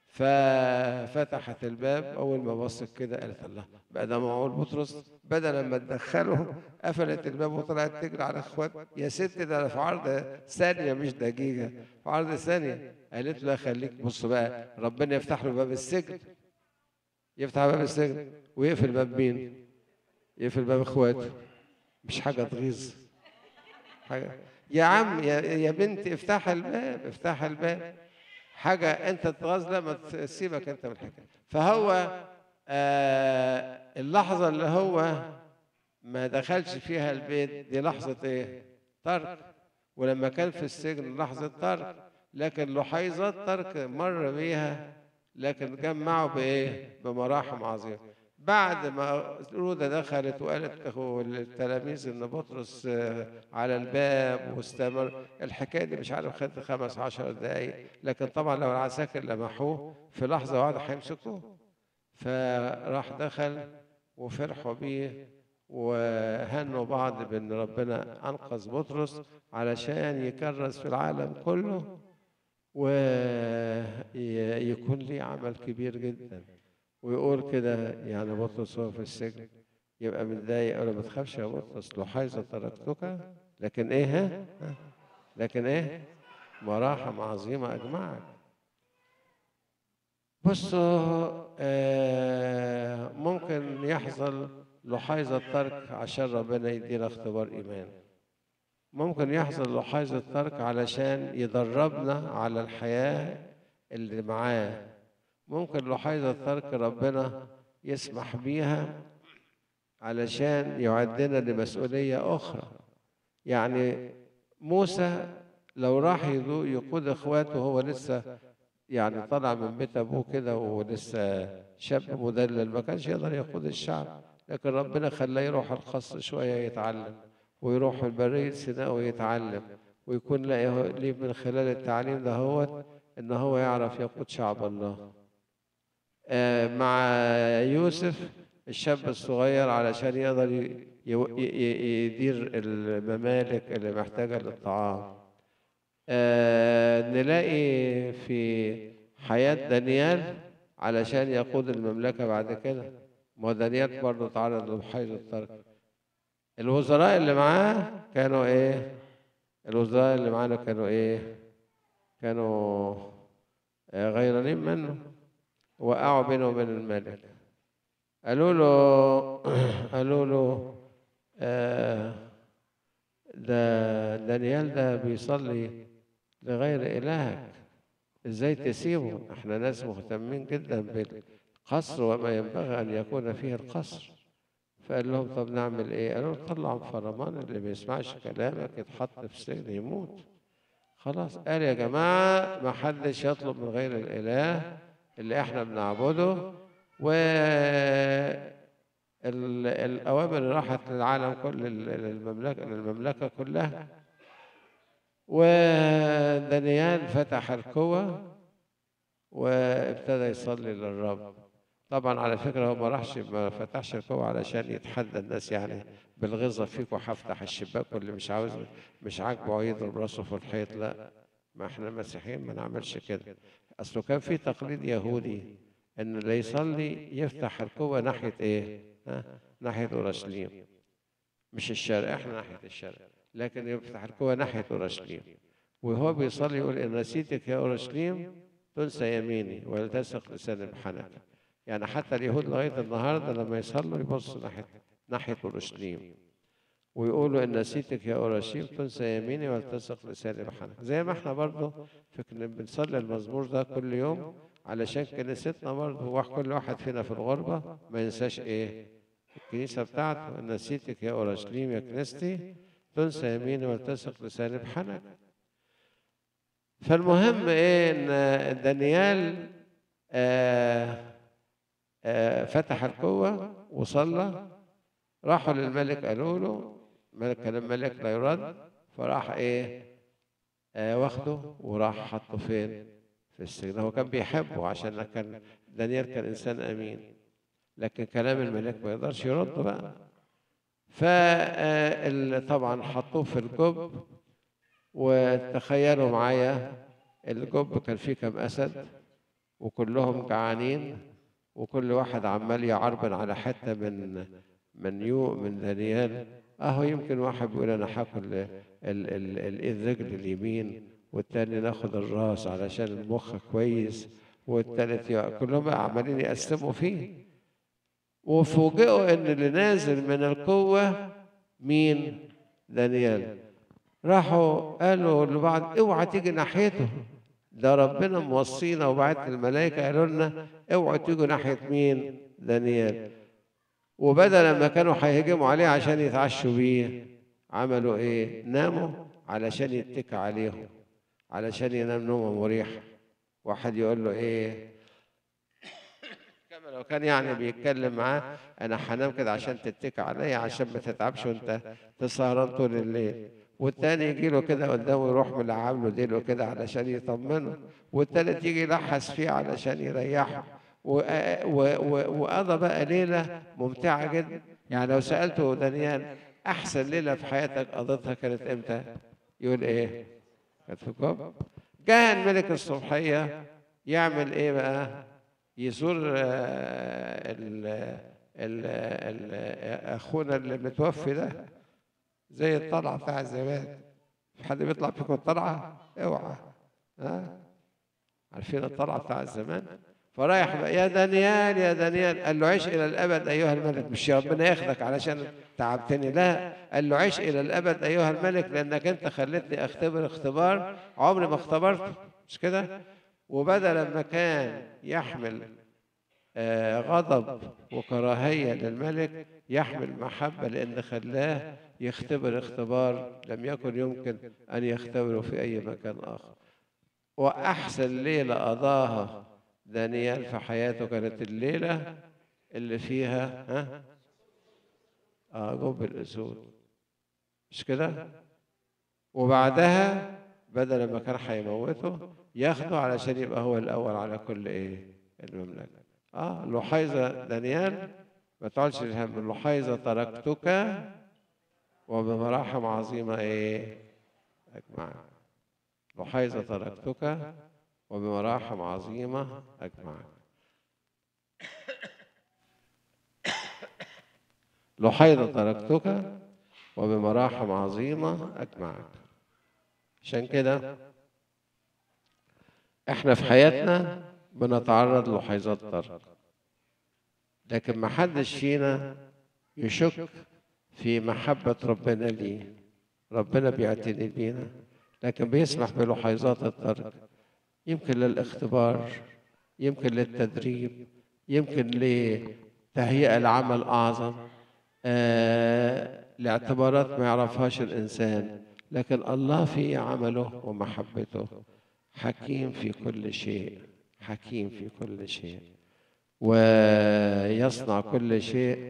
ففتحت الباب اول ما بصت كده قالت الله بقى ده معقول بطرس بدل ما تدخله قفلت الباب وطلعت تجري على اخوات يا ست ده انا في عرض ثانيه مش دقيقه في عرض ثانيه قالت له خليك بص بقى ربنا يفتح له باب السجن يفتح باب السجن ويقفل باب مين؟ يقفل باب اخواته مش حاجه تغيظ حاجه يا عم يا يا بنتي افتح الباب افتح الباب حاجه انت تغاظ لا ما تسيبك انت من الحكايه فهو آه اللحظه اللي هو ما دخلش فيها البيت دي لحظه ايه؟ ترك ولما كان في السجن لحظه ترك لكن لحيظات ترك مر بيها لكن جمعوا بايه؟ بمراحم عظيمه بعد ما رودة دخلت وقالت له التلاميذ ان بطرس آه، على الباب واستمر الحكايه دي مش عارف خدت خمس عشر دقايق لكن طبعا لو العساكر لمحوه في لحظه واحده هيمسكوه فراح دخل وفرحوا بيه وهنوا بعض بان ربنا انقذ بطرس علشان يكرس في العالم كله ويكون ليه عمل كبير جدا ويقول كده يعني بطرس هو في السجن يبقى متضايق يقول له ما تخافش يا بطرس لحيظة تركتك لكن ايه ها؟ ها؟ لكن ايه؟ مراحم عظيمة أجمعك بصوا آه ممكن يحصل لحيظة ترك عشان ربنا يدينا اختبار إيمان ممكن يحصل لحيظة ترك علشان يدربنا على الحياة اللي معاه ممكن لحيظة ترك ربنا يسمح بيها علشان يعدنا لمسؤولية أخرى يعني موسى لو راح يدو- يقود إخواته وهو لسه يعني طلع من بيت أبوه كده وهو لسه شاب مدلل ما كانش يقدر يقود الشعب لكن ربنا خلاه يروح القصر شوية يتعلم ويروح البرية سيناء ويتعلم ويكون لاقي ليه من خلال التعليم ده هو إن هو يعرف يقود شعب الله آه، مع يوسف الشاب الصغير علشان يقدر ي- يو- ي- ي- يدير الممالك اللي محتاجة للطعام آه، نلاقي في حياة دانيال علشان يقود المملكة بعد كده ما هو دانيال برضه تعرض لمحيط الترك الوزراء اللي معاه كانوا ايه الوزراء اللي معانا كانوا ايه كانوا آه، غيرانين منه وقعوا بينه وبين الملك قالوا له قالوا له آه ده دانيال ده بيصلي لغير إلهك ازاي تسيبه احنا ناس مهتمين جدا بالقصر وما ينبغي ان يكون فيه القصر فقال لهم طب نعمل ايه قالوا له طلعوا فرمان اللي ما يسمعش كلامك يتحط في السجن يموت خلاص قال يا جماعة ما حدش يطلب من غير الإله اللي احنا بنعبده و ال- الأوامر اللي راحت للعالم كل للمملكة للمملكة كلها ودانيال فتح القوة وابتدى يصلي للرب طبعا على فكرة هو ما راحش ما فتحش القوة علشان يتحدى الناس يعني بالغيظة فيك وهفتح الشباك واللي مش عاوز مش عاجبه يضرب راسه في الحيط لا ما احنا مسيحيين ما نعملش كده اصله كان في تقليد يهودي ان اللي يصلي يفتح القوة ناحية ايه؟ ها؟ ناحية اورشليم مش الشرق احنا ناحية الشرق لكن يفتح القوة ناحية اورشليم وهو بيصلي يقول ان نسيتك يا اورشليم تنسى يميني ولتسق لسان بحنك يعني حتى اليهود لغاية النهاردة لما يصلوا يبصوا ناحية ناحية اورشليم ويقولوا ان نسيتك يا اورشليم تنسى يميني ولتسق لساني بحنك زي ما احنا برضه فكنا بنصلي المزمور ده كل يوم علشان كنيستنا برضه هو كل واحد فينا في الغربة ما ينساش ايه الكنيسة بتاعته ان نسيتك يا اورشليم يا كنيستي تنسى يميني ولتسق لساني بحنك فالمهم ايه ان دانيال آه آه فتح القوة وصلى راحوا للملك قالوا له ملك كان الملك لا يرد فراح ايه آه واخده وراح حطه فين في السجن هو كان بيحبه عشان كان دانيال كان انسان امين لكن كلام الملك ما يقدرش يرد بقى فطبعا حطوه في الجب وتخيلوا معايا الجب كان فيه كم اسد وكلهم جعانين وكل واحد عمال يعربن على حته من من يو من دانيال اهو يمكن واحد بيقول انا هاكل ال- ال- ال- الرجل اليمين والتاني ناخد الراس علشان المخ كويس والتالت يق- كلهم بقى عمالين يقسموا فيه وفوجئوا ان اللي نازل من القوه مين دانيال راحوا قالوا لبعض اوعى تيجي ناحيته ده ربنا موصينا وبعت الملائكه قالوا لنا اوعوا تيجوا ناحيه مين دانيال وبدل ما كانوا هيهجموا عليه عشان يتعشوا بيه عملوا ايه ناموا علشان يتكى عليهم علشان ينام نومه مريحه واحد يقول له ايه كما لو كان يعني بيتكلم معاه انا هنام كده عشان تتكى عليا عشان ما تتعبش وانت تسهران طول الليل والتاني يجي له كده قدامه يروح ملعب له ديله كده علشان يطمنه والتالت يجي يلحس فيه علشان يريحه و- و- و- وقضى بقى ليله ممتعه جدا يعني لو سالته دانيال احسن ليله في حياتك قضيتها كانت امتى؟ يقول ايه؟ كانت في الجب جاء الملك الصبحيه يعمل ايه بقى؟ يزور آه، ال ال ال اخونا اللي متوفي ده زي الطلعه بتاع زمان في حد بيطلع فيكم الطلعه اوعى ها عارفين الطلعه بتاع زمان فرايح بقى يا دانيال يا دانيال قال له عيش الى الابد ايها الملك مش يا ربنا ياخدك علشان تعبتني لا قال له عيش الى الابد ايها الملك لانك انت خلتني اختبر اختبار عمري ما اختبرته مش كده وبدل ما كان يحمل آه، غضب وكراهية للملك يحمل محبة لأن خلاه يختبر اختبار لم يكن يمكن أن يختبره في أي مكان آخر وأحسن ليلة قضاها دانيال في حياته كانت الليلة اللي فيها ها آه جب الأسود مش كده وبعدها بدل ما كان هيموته ياخده علشان يبقى هو الأول على كل إيه المملكة اه لحيظة دانيال ما تقعدش الهم لحيظة تركتك وبمراحم عظيمة ايه أجمعين لحيظة تركتك وبمراحم عظيمة أجمعين لحيظة تركتك وبمراحم عظيمة أجمعين عشان كده احنا في حياتنا بنتعرض لحيظات ترك لكن ما حدش فينا يشك في محبة ربنا ليه ربنا بيعتني بينا لكن بيسمح بلحيظات الترك يمكن للاختبار يمكن للتدريب يمكن لتهيئة لعمل أعظم آه لاعتبارات ما يعرفهاش الإنسان لكن الله في عمله ومحبته حكيم في كل شيء حكيم في كل شيء ويصنع كل شيء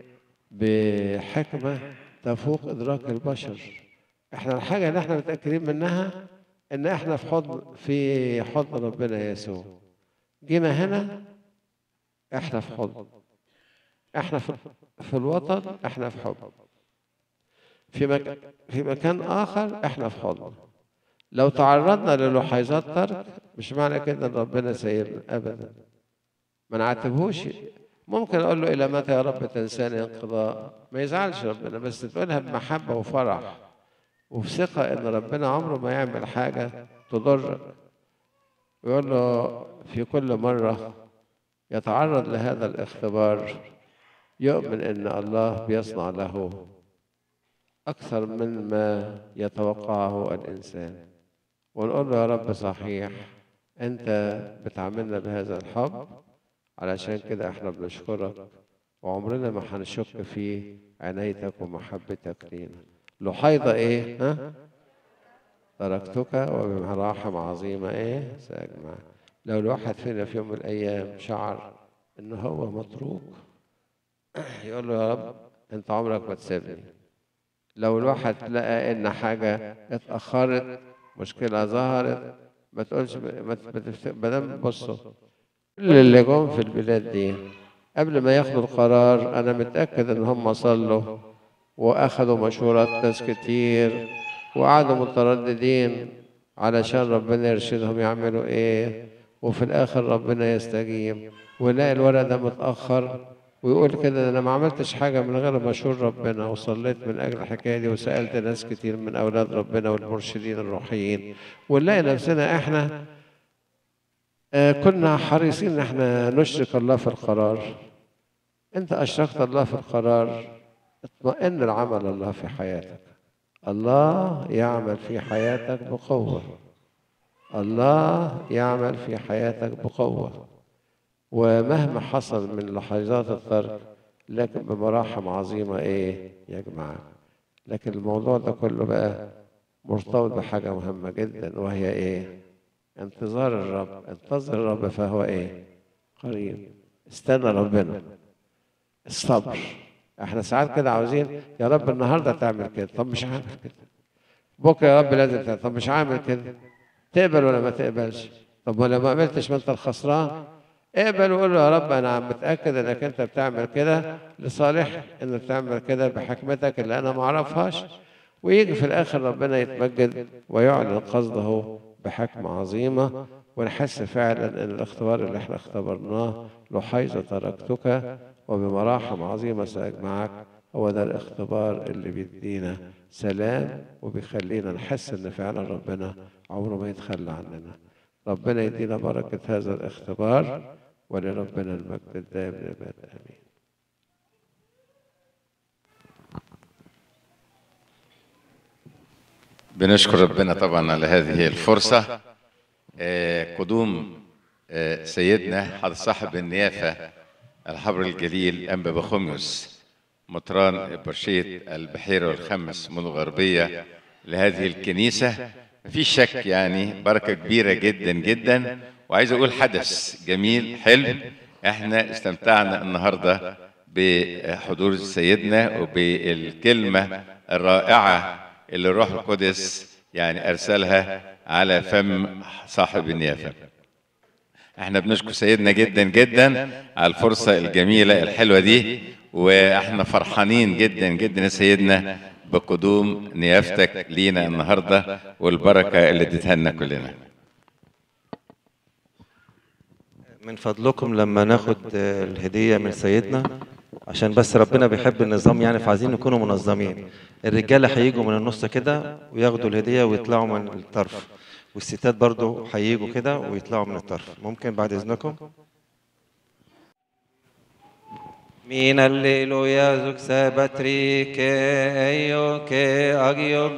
بحكمة تفوق إدراك البشر احنا الحاجة اللي احنا متأكدين منها ان احنا في حضن في حضن ربنا يسوع جينا هنا احنا في حضن احنا في, في الوطن احنا في حضن في مكان في مكان اخر احنا في حضن لو تعرضنا للحيظات ترك مش معنى كده ان ربنا سايبنا ابدا ما نعاتبهوش ممكن اقول له الى متى يا رب تنساني انقضاء ما يزعلش ربنا بس تقولها بمحبه وفرح وفي ثقه ان ربنا عمره ما يعمل حاجه تضرك ويقول له في كل مره يتعرض لهذا الاختبار يؤمن ان الله بيصنع له اكثر مما يتوقعه الانسان ونقول له يا رب صحيح انت بتعاملنا بهذا الحب علشان كده احنا بنشكرك وعمرنا ما هنشك في عنايتك ومحبتك لينا لحيضة ايه ها تركتك وبمراحم عظيمة ايه سأجمع لو الواحد فينا في يوم من الايام شعر ان هو متروك يقول له يا رب انت عمرك ما تسيبني لو الواحد لقى ان حاجة اتأخرت مشكلة ظهرت ما تقولش ما دام بصوا كل اللي جم في البلاد دي قبل ما ياخدوا القرار انا متاكد ان هم صلوا واخدوا مشورات ناس كتير وقعدوا مترددين علشان ربنا يرشدهم يعملوا ايه وفي الاخر ربنا يستجيب ويلاقي الولد ده متاخر ويقول كده انا ما عملتش حاجه من غير ما اشور ربنا وصليت من اجل الحكايه دي وسالت ناس كتير من اولاد ربنا والمرشدين الروحيين ونلاقي نفسنا احنا آه كنا حريصين ان احنا نشرك الله في القرار انت اشركت الله في القرار اطمئن العمل الله في حياتك الله يعمل في حياتك بقوه الله يعمل في حياتك بقوه ومهما حصل من لحظات الترك لكن بمراحم عظيمه ايه يا جماعه لكن الموضوع ده كله بقى مرتبط بحاجه مهمه جدا وهي ايه انتظار الرب انتظر الرب فهو ايه قريب استنى ربنا الصبر احنا ساعات كده عاوزين يا رب النهارده تعمل كده طب مش عامل كده بكره يا رب لازم تعمل طب مش عامل كده تقبل ولا ما تقبلش طب ولا ما قبلتش ما انت الخسران اقبل وقول له يا رب انا متاكد انك انت بتعمل كده لصالح انك تعمل كده بحكمتك اللي انا ما اعرفهاش ويجي في الاخر ربنا يتمجد ويعلن قصده بحكمة عظيمة ونحس فعلا ان الاختبار اللي احنا اختبرناه لحيث تركتك وبمراحم عظيمة سأجمعك هو ده الاختبار اللي بيدينا سلام وبيخلينا نحس ان فعلا ربنا عمره ما يتخلى عننا ربنا يدينا بركة هذا الاختبار ولربنا المجد الدائم للأبد آمين بنشكر ربنا طبعا على هذه الفرصة آه، قدوم آه، سيدنا حضر صاحب النيافة الحبر الجليل أنبا بخميس مطران برشية البحيرة والخمس من الغربية لهذه الكنيسة في شك يعني بركة كبيرة جدا جدا وعايز أقول حدث جميل حلو احنا استمتعنا النهاردة بحضور سيدنا وبالكلمة الرائعة اللي الروح القدس يعني أرسلها على فم صاحب النيافة احنا بنشكر سيدنا جدا جدا على الفرصة الجميلة الحلوة دي واحنا فرحانين جدا جدا يا سيدنا بقدوم نيافتك لينا النهاردة والبركة اللي اديتها لنا كلنا من فضلكم لما ناخد آه، الهدية من سيدنا عشان بس ربنا بيحب النظام يعني فعايزين نكونوا منظمين الرجالة هيجوا من النص كده وياخدوا الهدية ويطلعوا من الطرف والستات برضو هيجوا كده ويطلعوا من الطرف ممكن بعد إذنكم Min alleluia zuxabatrike eioke agiob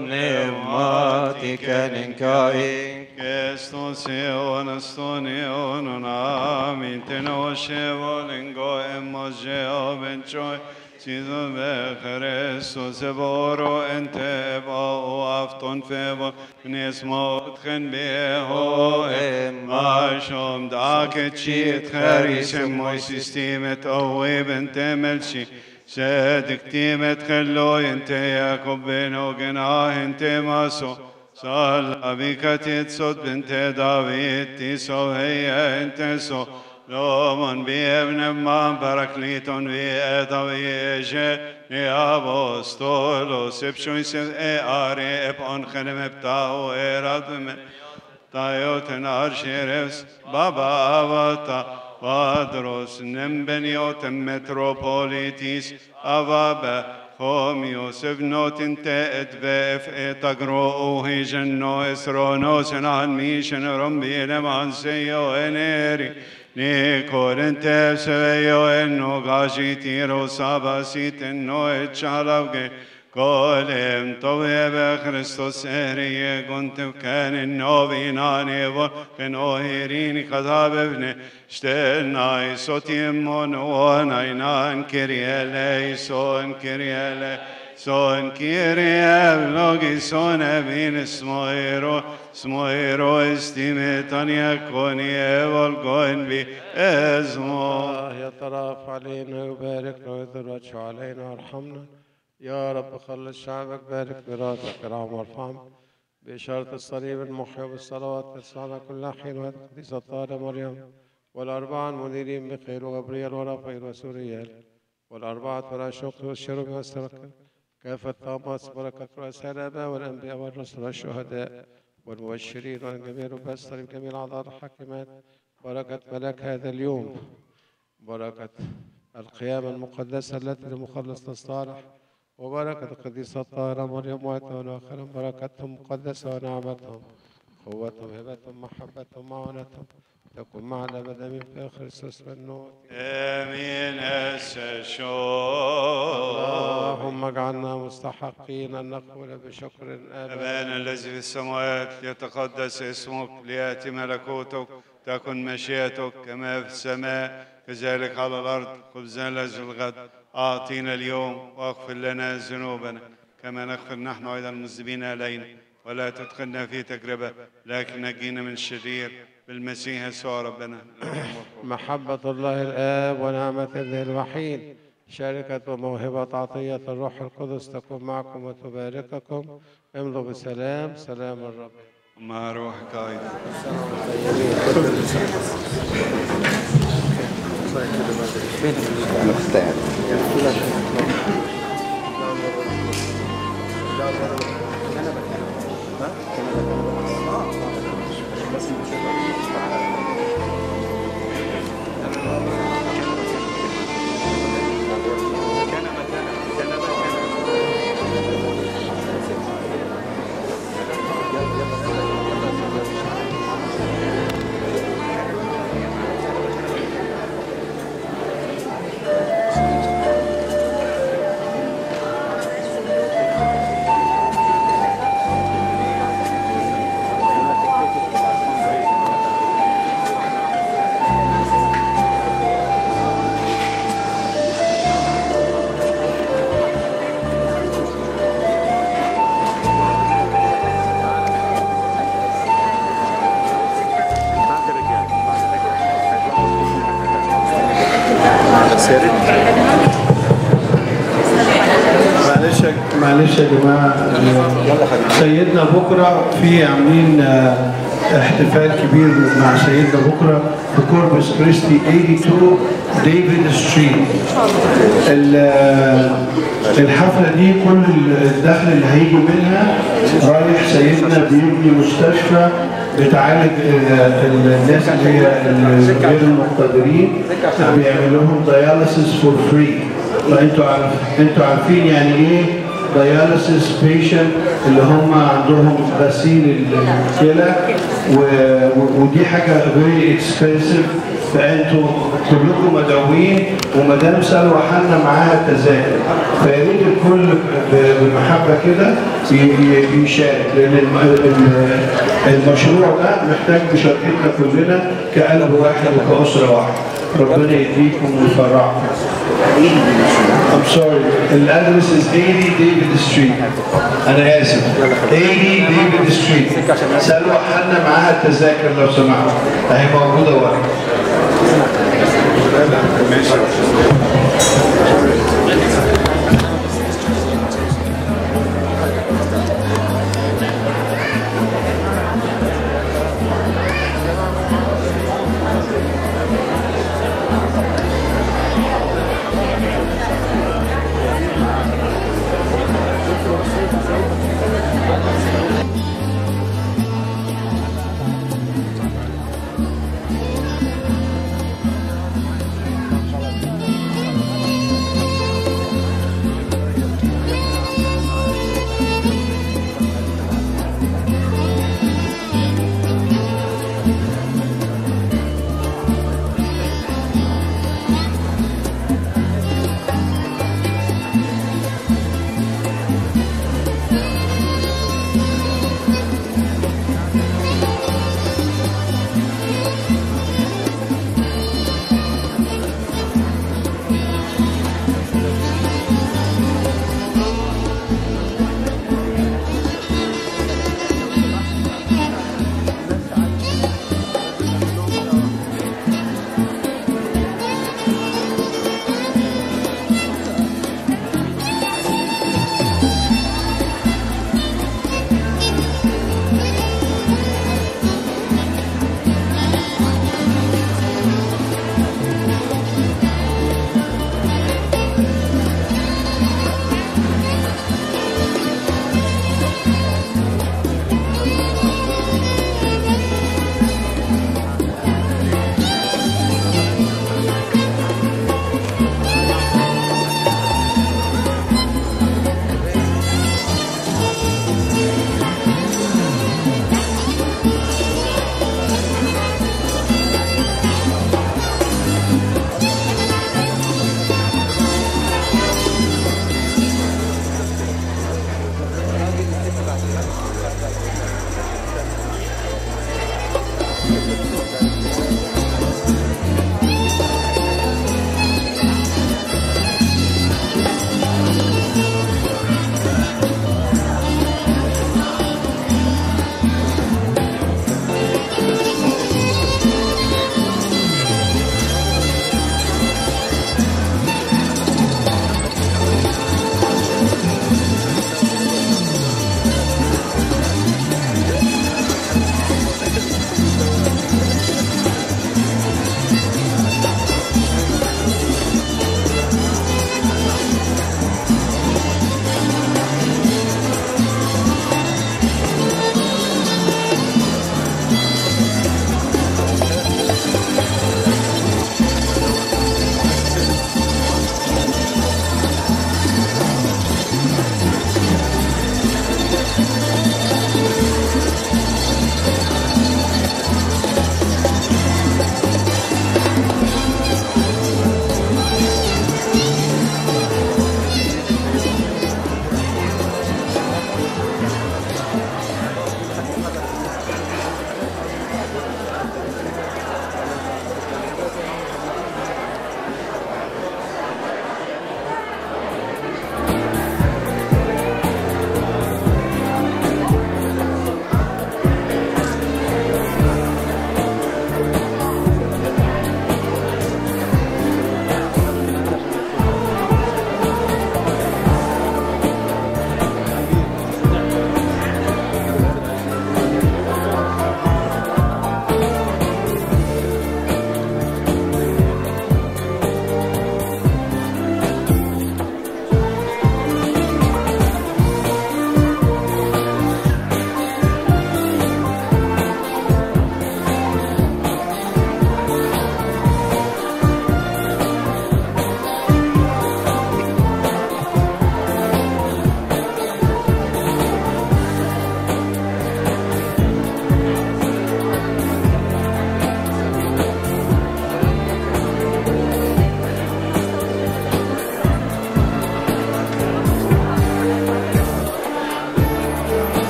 pneumatica ninkai Kristus eon astonion amin tenoshe volingo emosgeo benchoi Sizo be Christus eboro ente eba o afton febo Nesmot chen beho emma shom daket chit charisem moi sistemet owe bente melchi صدق تيمت خلو انت ياكوب بن وقناه انت ماسو صلى بك تتصد بنت داويد تسو هي انت سو لومن بابن ما بركليتون في ادويجه يا بوستولوس بشويس اي اري ابون خنم بتاو ارادم تايوتن ارشيرس بابا افاتا وادروس نمبنيوت متروبوليتيس افابا خوميوس ابنوتن تأت بف اتقرو هي جنو اسرونوس عن ميشن رمبي لمن سيو انيري نيكور انت سويو انو غاشي تيرو سابا سيت انو اتشالوغي كولم طوي بخريستوس اهري كنت كان النوبي ناني وكن اوهيرين خذاب ابن شتلنا صوتي من وناينان كريا ليسون كريا لي سون كيريا بلوغي سون ابين سمويرو سمويرو استيمتان يكوني والقوين بي ازمو الله يترافع علينا ويباركنا ويذر وجهه علينا وارحمنا يا رب خلص شعبك بارك ميراثك كرام وارحم بإشارة الصليب المحيي بالصلوات تسمعنا كل حين وقديس الطاهرة مريم والأربعة المنيرين بخير وغبريل ورافائيل وسوريال والأربعة والأشوق والشروق والسرقة كافة طامات بركة رؤساء الآباء والأنبياء والرسل والشهداء والمبشرين والجميع رب الصليب جميع الأعضاء الحاكمات بركة ملاك هذا اليوم بركة القيامة المقدسة التي لمخلصنا الصالح وبركة القديسة الطاهرة مريم وأتى الآخرين بركتهم مقدسة ونعمتهم قوتهم هبتهم محبتهم معونتهم تكون معنا أبدا من في خريستوس بالنور امين السشو اللهم اجعلنا مستحقين أن نقول بشكر أبدا أبانا الذي في السماوات يتقدس اسمك ليأتي ملكوتك تكن مشيئتك كما في السماء كذلك على الأرض خبزنا الذي الغد أعطينا اليوم واغفر لنا ذنوبنا كما نغفر نحن أيضا المذنبين إلينا ولا تدخلنا في تجربة لكن نجينا من الشرير بالمسيح يسوع ربنا محبة الله الآب ونعمة ابنه الوحيد شركة وموهبة عطية الروح القدس تكون معكم وتبارككم امضوا بسلام سلام الرب مع روحك أيضا بس معلش يا جماعه سيدنا بكره في عاملين آه، احتفال كبير مع سيدنا بكره في كوربس كريستي 82 ديفيد ستريت ال- آه، الحفله دي كل الدخل اللي هيجي منها رايح سيدنا بيبني مستشفى بتعالج ال- ال- الناس اللي هي ال- غير المقتدرين بيعمل لهم دياليسيس فور فري انتوا عارف انتوا عارفين يعني ايه دياليسيس بيشنت اللي هم عندهم غسيل الكلى و- و- ودي حاجه فيري اكسبنسيف فانتوا كلكم مدعوين ومدام سلوى حنا معاها التذاكر فيا ريت الكل ب- بمحبه كده ي- ي- يشارك لان الم- ال- المشروع ده محتاج مشاركتنا كلنا كقلب واحد وكاسره واحده ربنا يديكم ويفرحكم I'm sorry. الادرس is 80 ديفيد ستريت. انا اسف. 80 ديفيد ستريت. سلوى حنا معاها التذاكر لو سمحت. اهي موجوده ورا.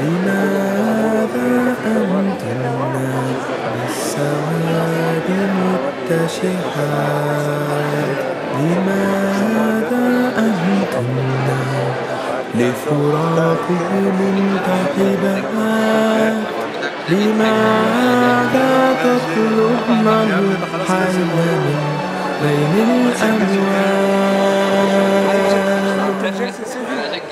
لماذا أنتن بالسواد متشحات لماذا أنتن لفراقه منتحبات لماذا تطلبن الحي من بين الأموات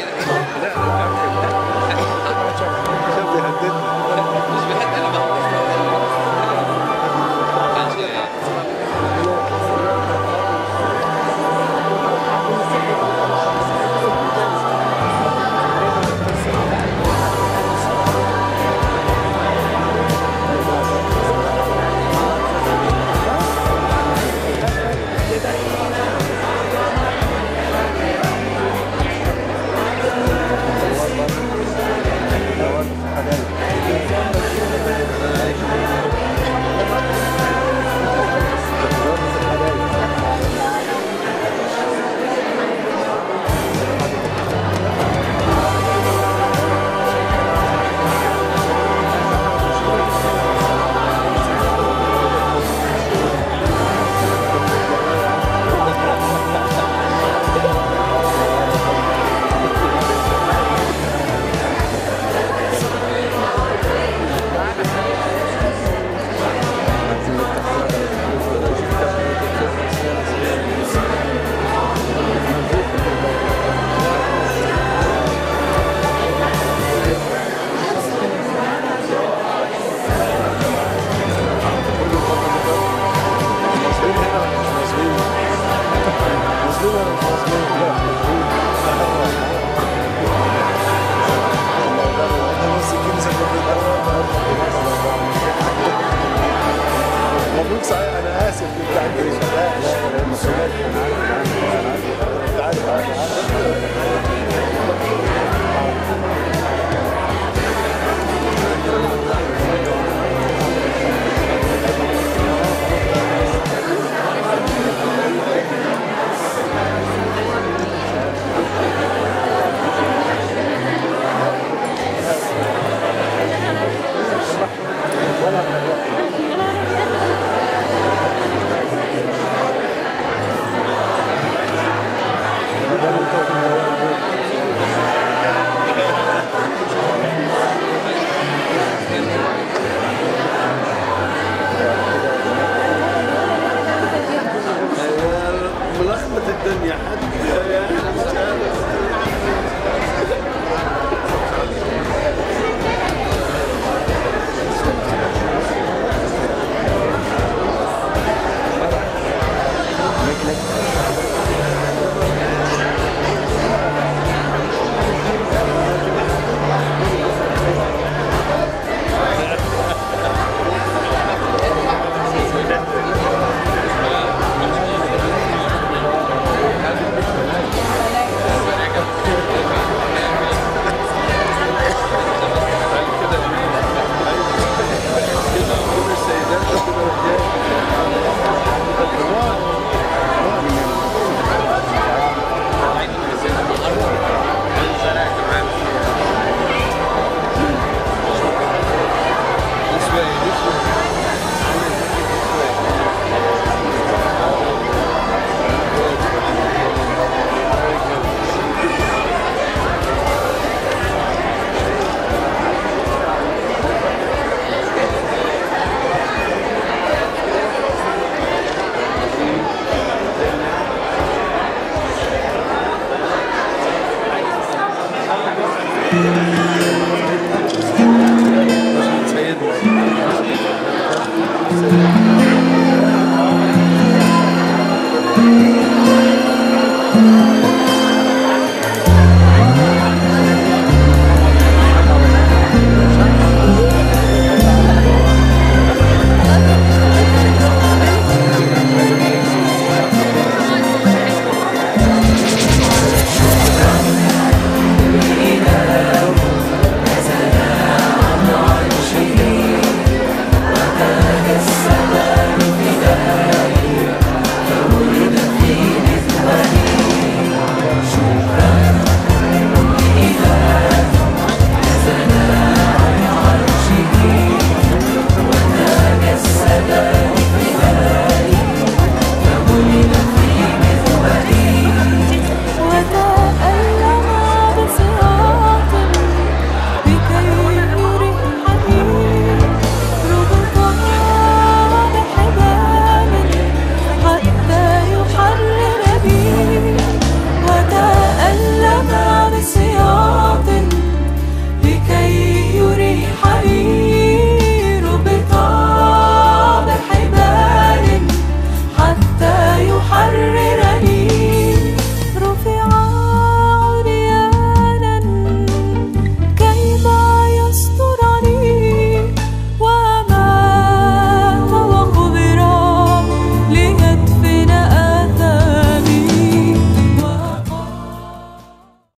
مبروك صحيح انا اسف كنت عندي شغال لا المسؤوليات انا عارف انا عارف عارف عارف ملخبط الدنيا حد Thank